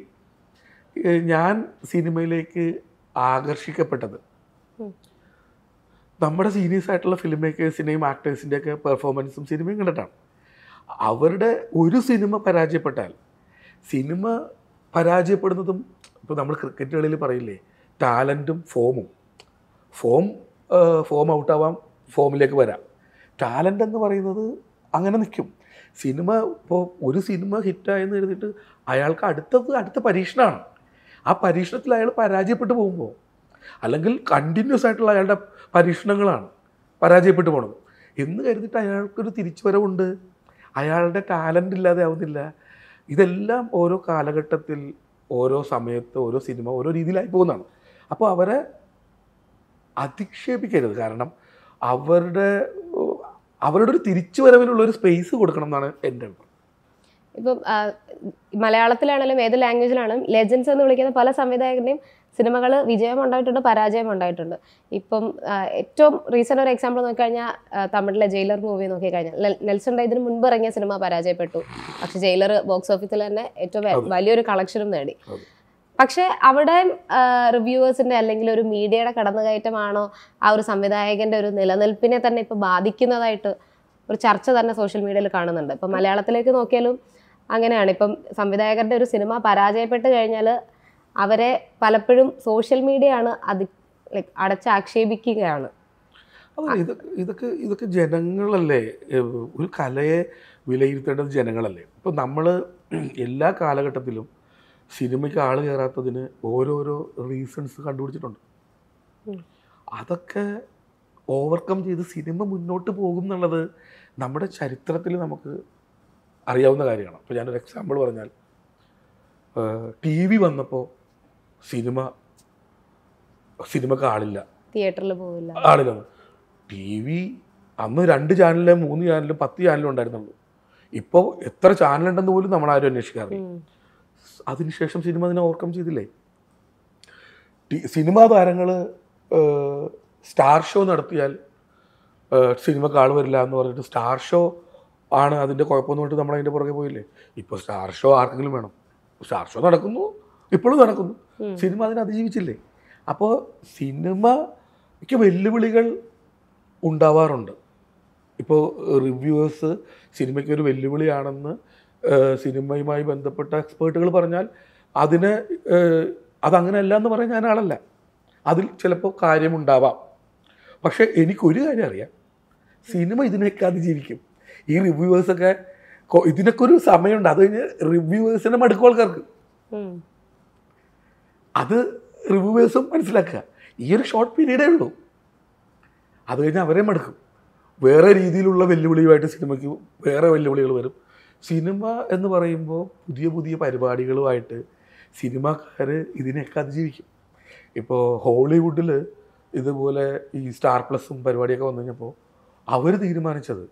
ഞാൻ സിനിമയിലേക്ക് ആകർഷിക്കപ്പെട്ടത് ഉം. നമ്മുടെ സീനിയേഴ്സ് ആയിട്ടുള്ള ഫിലിം മേക്കേഴ്സിൻ്റെയും ആക്ടേഴ്സിൻ്റെയൊക്കെ പെർഫോമൻസും സിനിമയും കണ്ടിട്ടാണ് അവരുടെ ഒരു സിനിമ പരാജയപ്പെട്ടാൽ സിനിമ പരാജയപ്പെടുന്നതും ഇപ്പോൾ നമ്മൾ ക്രിക്കറ്റ് കളിയിൽ പറയില്ലേ ടാലൻറ്റും ഫോമും ഫോം ഫോം ഔട്ടാവാം ഫോമിലേക്ക് വരാം ടാലൻ്റ് എന്ന് പറയുന്നത് അങ്ങനെ നിൽക്കും സിനിമ ഇപ്പോൾ ഒരു സിനിമ ഹിറ്റായെന്ന് എഴുതിയിട്ട് അയാൾക്ക് അടുത്തത് അടുത്ത പരീക്ഷണമാണ് ആ പരീക്ഷണത്തിൽ അയാൾ പരാജയപ്പെട്ടു പോകുമ്പോൾ അല്ലെങ്കിൽ കണ്ടിന്യൂസ് ആയിട്ടുള്ള അയാളുടെ പരീക്ഷണങ്ങളാണ് പരാജയപ്പെട്ടു പോണത് എന്ന് കരുതിയിട്ട് അയാൾക്കൊരു തിരിച്ചുവരവുണ്ട് അയാളുടെ ടാലൻ്റ് ഇല്ലാതെ ആവുന്നില്ല ഇതെല്ലാം ഓരോ കാലഘട്ടത്തിൽ ഓരോ സമയത്ത് ഓരോ സിനിമ ഓരോ രീതിയിലായി പോകുന്നതാണ് അപ്പോൾ അവരെ അധിക്ഷേപിക്കരുത് കാരണം അവരുടെ ഏഹ്, അവരുടെ ഒരു തിരിച്ചുവരവിനുള്ള ഒരു സ്പേസ് കൊടുക്കണം എന്നാണ് എൻ്റെ അഭിപ്രായം ഇപ്പം ആ, മലയാളത്തിലാണെങ്കിലും ഏത് ലാംഗ്വേജിലാണെങ്കിലും ലെജൻസ് എന്ന് വിളിക്കുന്ന പല സംവിധായകരുടെയും സിനിമകൾ വിജയം ഉണ്ടായിട്ടുണ്ട് പരാജയം ഉണ്ടായിട്ടുണ്ട് ഇപ്പം ആ, ഏറ്റവും റീസെൻ്റ് ഒരു എക്സാമ്പിൾ നോക്കിക്കഴിഞ്ഞാൽ ആ, തമിഴിലെ ജയിലർ മൂവി നോക്കിക്കഴിഞ്ഞാൽ നെൽ- നെൽസൺ ഡേ ഇതിന് മുൻപ് ഇറങ്ങിയ സിനിമ പരാജയപ്പെട്ടു പക്ഷെ ജയിലർ ബോക്സ് ഓഫീസിൽ തന്നെ ഏറ്റവും വ- അതെ. വലിയൊരു കളക്ഷനും നേടി അതെ. പക്ഷെ അവിടെ റിവ്യൂവേഴ്സിന്റെ അല്ലെങ്കിൽ ഒരു മീഡിയയുടെ കടന്നുകയറ്റമാണോ ആ ഒരു സംവിധായകന്റെ ഒരു നിലനിൽപ്പിനെ തന്നെ ഇപ്പൊ ബാധിക്കുന്നതായിട്ട് ഒരു ചർച്ച തന്നെ സോഷ്യൽ മീഡിയയിൽ കാണുന്നുണ്ട് ഇപ്പം മലയാളത്തിലേക്ക് നോക്കിയാലും അങ്ങനെയാണ് ഇപ്പം സംവിധായകരുടെ ഒരു സിനിമ പരാജയപ്പെട്ട് കഴിഞ്ഞാൽ അവരെ പലപ്പോഴും സോഷ്യൽ മീഡിയ ആണ് അത് ലൈക്ക് അടച്ചാക്ഷേപിക്കുകയാണ് അതല്ല ഇതൊക്കെ ഇതൊക്കെ ഇതൊക്കെ ജനങ്ങളല്ലേ ഏഹ് ഒരു കലയെ വിലയിരുത്തേണ്ടത് ജനങ്ങളല്ലേ ഇപ്പോൾ നമ്മൾ എല്ലാ കാലഘട്ടത്തിലും സിനിമയ്ക്ക് ആൾ കയറാത്തതിന് ഓരോരോ റീസൺസ് കണ്ടുപിടിച്ചിട്ടുണ്ട് ഉം. അതൊക്കെ ഓവർകം ചെയ്ത് സിനിമ മുന്നോട്ട് പോകും എന്നുള്ളത് നമ്മുടെ ചരിത്രത്തിൽ നമുക്ക് അറിയാവുന്ന കാര്യമാണ് അപ്പോൾ ഞാനൊരു എക്സാമ്പിൾ പറഞ്ഞാൽ ടി വി വന്നപ്പോൾ സിനിമ സിനിമക്ക് ആളില്ല തിയേറ്ററിൽ പോവില്ല ആളില്ലെന്ന് ടി വി അന്ന് രണ്ട് ചാനലിലും മൂന്ന് ചാനലും പത്ത് ചാനലും ഉണ്ടായിരുന്നുള്ളൂ ഇപ്പോൾ എത്ര ചാനലുണ്ടെന്ന് പോലും നമ്മൾ ആരും അന്വേഷിക്കാറില്ല ഉം. അതിനുശേഷം സിനിമ അതിനെ ഓവർകം ചെയ്തില്ലേ ടി- സിനിമാ താരങ്ങൾ സ്റ്റാർ ഷോ നടത്തിയാൽ ഏഹ്, സിനിമക്ക് ആൾ വരില്ല എന്ന് പറഞ്ഞിട്ട് സ്റ്റാർ ഷോ ആണ് അതിൻ്റെ കുഴപ്പമെന്ന് പറഞ്ഞിട്ട് നമ്മൾ അതിൻ്റെ പുറകെ പോയില്ലേ ഇപ്പോൾ സ്റ്റാർ ഷോ ആർക്കെങ്കിലും വേണം സ്റ്റാർ ഷോ നടക്കുന്നു ഇപ്പോഴും നടക്കുന്നു ഉം. സിനിമ അതിനെ അതിജീവിച്ചില്ലേ അപ്പോൾ സിനിമയ്ക്ക് വെല്ലുവിളികൾ ഉണ്ടാവാറുണ്ട് ഇപ്പോൾ റിവ്യൂവേഴ്സ് സിനിമയ്ക്ക് ഒരു വെല്ലുവിളിയാണെന്ന് ഏഹ്, സിനിമയുമായി ബന്ധപ്പെട്ട എക്സ്പേർട്ടുകൾ പറഞ്ഞാൽ അതിന് ഏഹ്, അതങ്ങനെയല്ല എന്ന് പറയാൻ ഞാൻ ആളല്ല അതിൽ ചിലപ്പോൾ കാര്യമുണ്ടാവാം പക്ഷേ എനിക്കൊരു കാര്യം അറിയാം സിനിമ ഇതിനൊക്കെ അതിജീവിക്കും ഈ റിവ്യൂവേഴ്സൊക്കെ കൊ- ഇതിനൊക്കെ ഒരു സമയമുണ്ട് അത് കഴിഞ്ഞ് റിവ്യൂവേഴ്സിനെ മടുക്കും ആൾക്കാർക്ക് ഉം. അത് റിവ്യൂവേഴ്സും മനസ്സിലാക്കുക ഈ ഒരു ഷോർട്ട് പീരീഡേ ഉള്ളൂ അത് കഴിഞ്ഞ് അവരെ മടുക്കും വേറെ രീതിയിലുള്ള വെല്ലുവിളിയുമായിട്ട് സിനിമയ്ക്ക് വേറെ വെല്ലുവിളികൾ വരും സിനിമ എന്ന് പറയുമ്പോൾ പുതിയ പുതിയ പരിപാടികളുമായിട്ട് സിനിമാക്കാർ ഇതിനെയൊക്കെ അതിജീവിക്കും ഇപ്പോൾ ഹോളിവുഡിൽ ഇതുപോലെ ഈ സ്റ്റാർ പ്ലസും പരിപാടിയൊക്കെ വന്നു കഴിഞ്ഞപ്പോൾ അവർ തീരുമാനിച്ചത്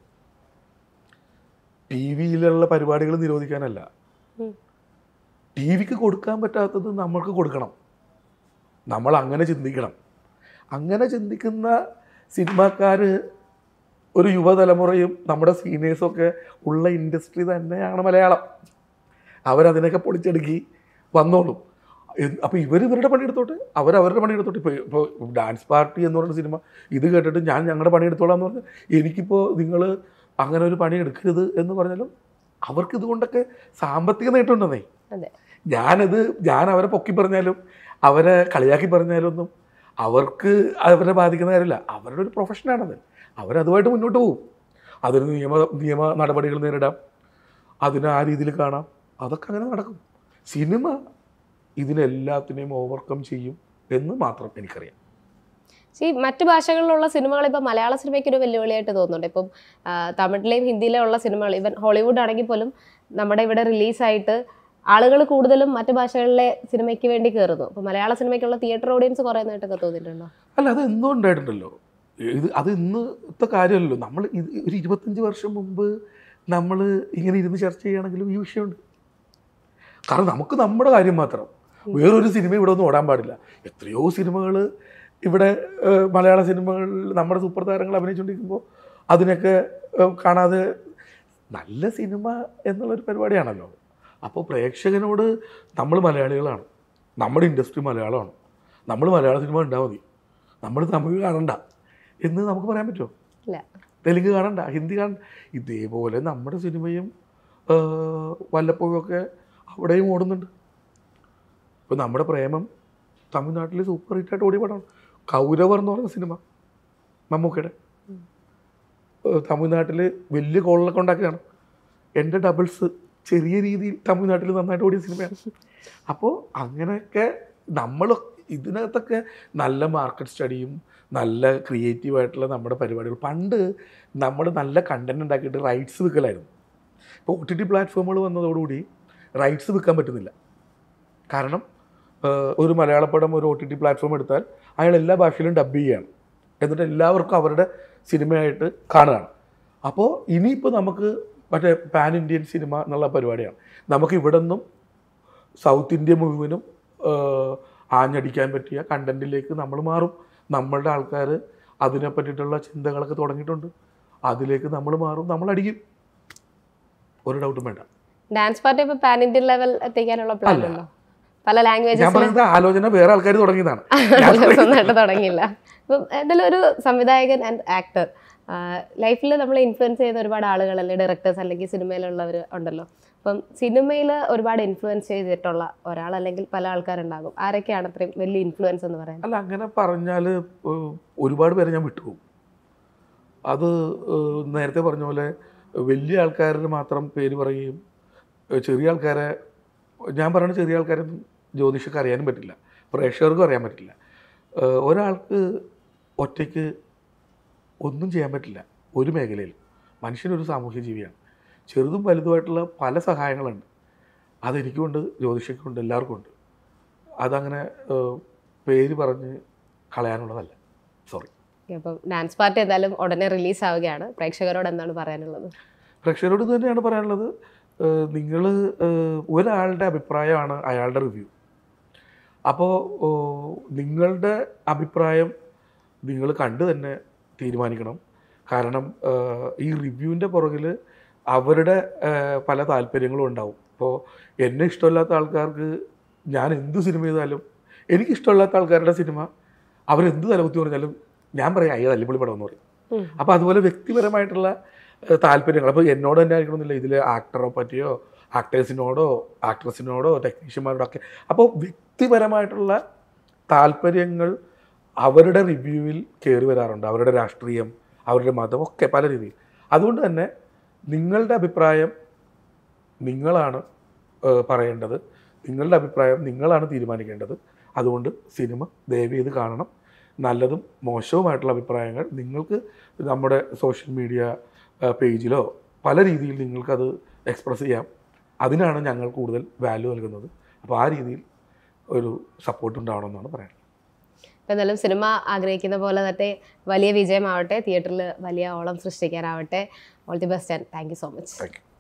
ടി വിയിലുള്ള പരിപാടികൾ നിരോധിക്കാനല്ല ഉം. ടി വിക്ക് കൊടുക്കാൻ പറ്റാത്തത് നമ്മൾക്ക് കൊടുക്കണം നമ്മൾ അങ്ങനെ ചിന്തിക്കണം അങ്ങനെ ചിന്തിക്കുന്ന സിനിമാക്കാർ ഒരു യുവതലമുറയും നമ്മുടെ സീനിയേഴ്സും ഒക്കെ ഉള്ള ഇൻഡസ്ട്രി തന്നെയാണ് മലയാളം അവരതിനൊക്കെ പൊളിച്ചെടുക്കി വന്നോളും അപ്പോൾ ഇവർ ഇവരുടെ പണിയെടുത്തോട്ടെ അവർ അവരുടെ പണിയെടുത്തോട്ടെ ഇപ്പോൾ ഇപ്പോൾ ഡാൻസ് പാർട്ടി എന്ന് പറയുന്ന സിനിമ ഇത് കേട്ടിട്ട് ഞാൻ ഞങ്ങളുടെ പണിയെടുത്തോളാം എന്ന് പറഞ്ഞാൽ എനിക്കിപ്പോൾ നിങ്ങൾ അങ്ങനെ ഒരു പണി എടുക്കരുത് എന്ന് പറഞ്ഞാലും അവർക്ക് ഇതുകൊണ്ടൊക്കെ സാമ്പത്തിക നേട്ടമുണ്ടെന്നേ അതെ ഞാനത് ഞാൻ അവരെ പൊക്കി പറഞ്ഞാലും അവരെ കളിയാക്കി പറഞ്ഞാലും ഒന്നും അവർക്ക് അവരെ ബാധിക്കുന്ന കാര്യമില്ല അവരുടെ ഒരു പ്രൊഫഷനാണത് അവരതുമായിട്ട് മുന്നോട്ട് പോകും അതിന് നിയമ നിയമ നടപടികൾ നേരിടാം അതിനെ ആ രീതിയിൽ കാണാം അതൊക്കെ അങ്ങനെ നടക്കും സിനിമ ഇതിനെല്ലാത്തിനെയും ഓവർകം ചെയ്യും എന്ന് മാത്രം എനിക്കറിയാം ഈ മറ്റു ഭാഷകളിലുള്ള സിനിമകൾ ഇപ്പം മലയാള സിനിമയ്ക്ക് ഒരു വെല്ലുവിളിയായിട്ട് തോന്നുന്നുണ്ട് ഇപ്പം ആ, തമിഴിലെയും ഹിന്ദിയിലെയും ഉള്ള സിനിമകൾ ഇവൻ ഹോളിവുഡ് ആണെങ്കിൽ പോലും നമ്മുടെ ഇവിടെ റിലീസായിട്ട് ആളുകൾ കൂടുതലും മറ്റു ഭാഷകളിലെ സിനിമയ്ക്ക് വേണ്ടി കയറുന്നു അപ്പം മലയാള സിനിമയ്ക്കുള്ള തിയേറ്റർ ഓഡിയൻസ് കുറയുന്നതായിട്ടൊക്കെ തോന്നിയിട്ടുണ്ടോ അല്ല അത് എന്നും ഉണ്ടായിട്ടുണ്ടല്ലോ ഇത് അത് ഇന്നത്തെ കാര്യമല്ലല്ലോ നമ്മൾ ഇത് ഒരു ഇരുപത്തഞ്ച് വർഷം മുമ്പ് നമ്മൾ ഇങ്ങനെ ഇരുന്ന് ചർച്ച ചെയ്യുകയാണെങ്കിലും ഈ വിഷയമുണ്ട് കാരണം നമുക്ക് നമ്മുടെ കാര്യം മാത്രം വേറൊരു സിനിമ ഇവിടെ ഒന്നും ഓടാൻ പാടില്ല എത്രയോ സിനിമകൾ ഇവിടെ ഏഹ്, മലയാള സിനിമകളിൽ നമ്മുടെ സൂപ്പർ താരങ്ങൾ അഭിനയിച്ചുകൊണ്ടിരിക്കുമ്പോൾ അതിനൊക്കെ ഏഹ്, കാണാതെ നല്ല സിനിമ എന്നുള്ളൊരു പരിപാടിയാണല്ലോ അപ്പോൾ പ്രേക്ഷകനോട് നമ്മൾ മലയാളികളാണ് നമ്മുടെ ഇൻഡസ്ട്രി മലയാളമാണ് നമ്മൾ മലയാള സിനിമ ഉണ്ടാൽ മതി നമ്മൾ തമിഴ് കാണണ്ട എന്ന് നമുക്ക് പറയാൻ പറ്റുമോ ഇല്ല തെലുങ്ക് കാണണ്ട ഹിന്ദി കാണണ്ട ഇതേപോലെ നമ്മുടെ സിനിമയും ആ, വല്ലപ്പോഴുമൊക്കെ അവിടെയും ഓടുന്നുണ്ട് ഇപ്പോൾ നമ്മുടെ പ്രേമം തമിഴ്നാട്ടിൽ സൂപ്പർ ഹിറ്റായിട്ട് ഓടിയ പടമാണ് കൗരവർ എന്ന് പറയുന്ന സിനിമ മമ്മൂക്കയുടെ തമിഴ്നാട്ടിൽ വലിയ കോളിലൊക്കെ ഉണ്ടാക്കിയതാണ് എൻ്റെ ഡബിൾസ് ചെറിയ രീതിയിൽ തമിഴ്നാട്ടിൽ നന്നായിട്ട് ഓടിയ സിനിമയാണ് അപ്പോൾ അങ്ങനെയൊക്കെ നമ്മൾ ഇതിനകത്തൊക്കെ നല്ല മാർക്കറ്റ് സ്റ്റഡിയും നല്ല ക്രിയേറ്റീവ് ആയിട്ടുള്ള നമ്മുടെ പരിപാടികൾ പണ്ട് നമ്മൾ നല്ല കണ്ടന്റ് ഉണ്ടാക്കിയിട്ട് റൈറ്റ്സ് വിൽക്കലായിരുന്നു ഇപ്പോൾ ഒ ടി ടി പ്ലാറ്റ്ഫോമുകൾ വന്നതോടുകൂടി റൈറ്റ്സ് വിൽക്കാൻ പറ്റുന്നില്ല കാരണം ആഹ്, ഒരു മലയാള പടം ഒരു ഒ ടി ടി പ്ലാറ്റ്ഫോം എടുത്താൽ അയാൾ എല്ലാ ഭാഷയിലും ഡബ് ചെയ്യുകയാണ് എന്നിട്ട് എല്ലാവർക്കും അവരുടെ സിനിമയായിട്ട് കാണുകയാണ് അപ്പോൾ ഇനിയിപ്പോൾ നമുക്ക് മറ്റേ പാൻ ഇന്ത്യൻ സിനിമ എന്നുള്ള പരിപാടിയാണ് നമുക്ക് ഇവിടെ നിന്നും സൗത്ത് ഇന്ത്യ മുഴുവനും ആഹ്, ആഞ്ഞടിക്കാൻ പറ്റിയ കണ്ടന്റിലേക്ക് നമ്മൾ മാറും നമ്മളുടെ ആൾക്കാർ അതിനെ പറ്റിയിട്ടുള്ള ചിന്തകളൊക്കെ തുടങ്ങിയിട്ടുണ്ട് അതിലേക്ക് നമ്മൾ മാറും നമ്മൾ അടിക്കും ഒരു ഡൗട്ടും വേണ്ട ഡാൻസ് പാർട്ടി ഇപ്പൊ പാൻ ഇന്ത്യൻ ലെവൽ എത്തിക്കാനുള്ള പ്ലാൻ അല്ല. ഉണ്ടോ പല ഞാൻ ലാംഗ്വേജസിലും പറയുന്നത് ആലോചന വേറെ ആൾക്കാർ തുടങ്ങിയതാണ് ഞാൻ സ്വന്തമായിട്ട് തുടങ്ങിയില്ല അപ്പം എന്തായാലും ഒരു സംവിധായകൻ ആൻഡ് ആക്ടർ ലൈഫിൽ നമ്മൾ ഇൻഫ്ലുവൻസ് ചെയ്യുന്ന ഒരുപാട് ആളുകൾ അല്ലെങ്കിൽ ഡയറക്ടേഴ്സ് അല്ലെങ്കിൽ സിനിമയിലുള്ളവർ ഉണ്ടല്ലോ അപ്പം സിനിമയിൽ ഒരുപാട് ഇൻഫ്ലുവൻസ് ചെയ്തിട്ടുള്ള ഒരാൾ അല്ലെങ്കിൽ പല ആൾക്കാരുണ്ടാകും ആരൊക്കെയാണ് അത്രയും വലിയ ഇൻഫ്ലുവൻസ് എന്ന് പറയുന്നത് അല്ല അങ്ങനെ പറഞ്ഞാൽ ഒരുപാട് പേരെ ഞാൻ വിട്ടുപോകും അത് ഏഹ്, നേരത്തെ പറഞ്ഞ പോലെ വലിയ ആൾക്കാരുടെ മാത്രം പേര് പറയുകയും ഏഹ്, ചെറിയ ആൾക്കാരെ ഞാൻ പറയുന്ന ചെറിയ ആൾക്കാരെ ജ്യോതിഷക്ക് അറിയാനും പറ്റില്ല പ്രേക്ഷകർക്കും അറിയാൻ പറ്റില്ല ഏഹ്, ഒരാൾക്ക് ഒറ്റയ്ക്ക് ഒന്നും ചെയ്യാൻ പറ്റില്ല ഒരു മേഖലയിൽ മനുഷ്യനൊരു സാമൂഹ്യ ജീവിയാണ് ചെറുതും വലുതുമായിട്ടുള്ള പല സഹായങ്ങളുണ്ട് അതെനിക്കുമുണ്ട് ജ്യോതിഷക്കുണ്ട് എല്ലാവർക്കും ഉണ്ട് അതങ്ങനെ ഏഹ്, പേര് പറഞ്ഞ് കളയാനുള്ളതല്ല സോറി അപ്പം ഡാൻസ് പാർട്ടി എന്തായാലും ഉടനെ റിലീസ് ആവുകയാണ് പ്രേക്ഷകരോട് എന്താണ് പറയാനുള്ളത് പ്രേക്ഷകരോട് ഇത് തന്നെയാണ് പറയാനുള്ളത് നിങ്ങൾ ഒരാളുടെ അഭിപ്രായമാണ് അയാളുടെ റിവ്യൂ അപ്പോൾ നിങ്ങളുടെ അഭിപ്രായം നിങ്ങൾ കണ്ട് തന്നെ തീരുമാനിക്കണം കാരണം ഏഹ്, ഈ റിവ്യൂവിൻ്റെ പുറകിൽ അവരുടെ ഏഹ്, പല താല്പര്യങ്ങളും ഉണ്ടാവും ഇപ്പോൾ എന്നെ ഇഷ്ടമില്ലാത്ത ആൾക്കാർക്ക് ഞാൻ എന്ത് സിനിമ ചെയ്താലും എനിക്കിഷ്ടമില്ലാത്ത ആൾക്കാരുടെ സിനിമ അവരെന്ത് തലകുത്തി പറഞ്ഞാലും ഞാൻ പറയാം അയ്യ തല്ലിപ്പൊളി പടം എന്ന് പറയും ഉം. അപ്പോൾ അതുപോലെ വ്യക്തിപരമായിട്ടുള്ള ഏഹ്, താല്പര്യങ്ങൾ അപ്പോൾ എന്നോട് തന്നെ ആയിരിക്കണമെന്നില്ല ഇതിലെ ആക്ടറെ പറ്റിയോ ആക്ടേഴ്സിനോടോ ആക്ട്രസിനോടോ ടെക്നീഷ്യന്മാരോടോ ഒക്കെ അപ്പോൾ വ്യക്തിപരമായിട്ടുള്ള താല്പര്യങ്ങൾ അവരുടെ റിവ്യൂവിൽ കയറി വരാറുണ്ട് അവരുടെ രാഷ്ട്രീയം അവരുടെ മതം ഒക്കെ പല രീതിയിൽ അതുകൊണ്ട് തന്നെ നിങ്ങളുടെ അഭിപ്രായം നിങ്ങളാണ് ഏഹ്, പറയേണ്ടത് നിങ്ങളുടെ അഭിപ്രായം നിങ്ങളാണ് തീരുമാനിക്കേണ്ടത് അതുകൊണ്ട് സിനിമ ദയവ് ചെയ്ത് കാണണം നല്ലതും മോശവുമായിട്ടുള്ള അഭിപ്രായങ്ങൾ നിങ്ങൾക്ക് നമ്മുടെ സോഷ്യൽ മീഡിയ പേജിലോ പല രീതിയിൽ നിങ്ങൾക്കത് എക്സ്പ്രസ് ചെയ്യാം അതിനാണ് ഞങ്ങൾ കൂടുതൽ വാല്യൂ നൽകുന്നത് അപ്പോൾ ആ രീതിയിൽ ഒരു സപ്പോർട്ട് ഉണ്ടാവണമെന്നാണ് പറയുന്നത് ഇപ്പം എന്തായാലും സിനിമ ആഗ്രഹിക്കുന്ന പോലെ തന്നെ വലിയ വിജയമാവട്ടെ തിയേറ്ററിൽ വലിയ ഓളം സൃഷ്ടിക്കാനാവട്ടെ all the best and thank you so much thank U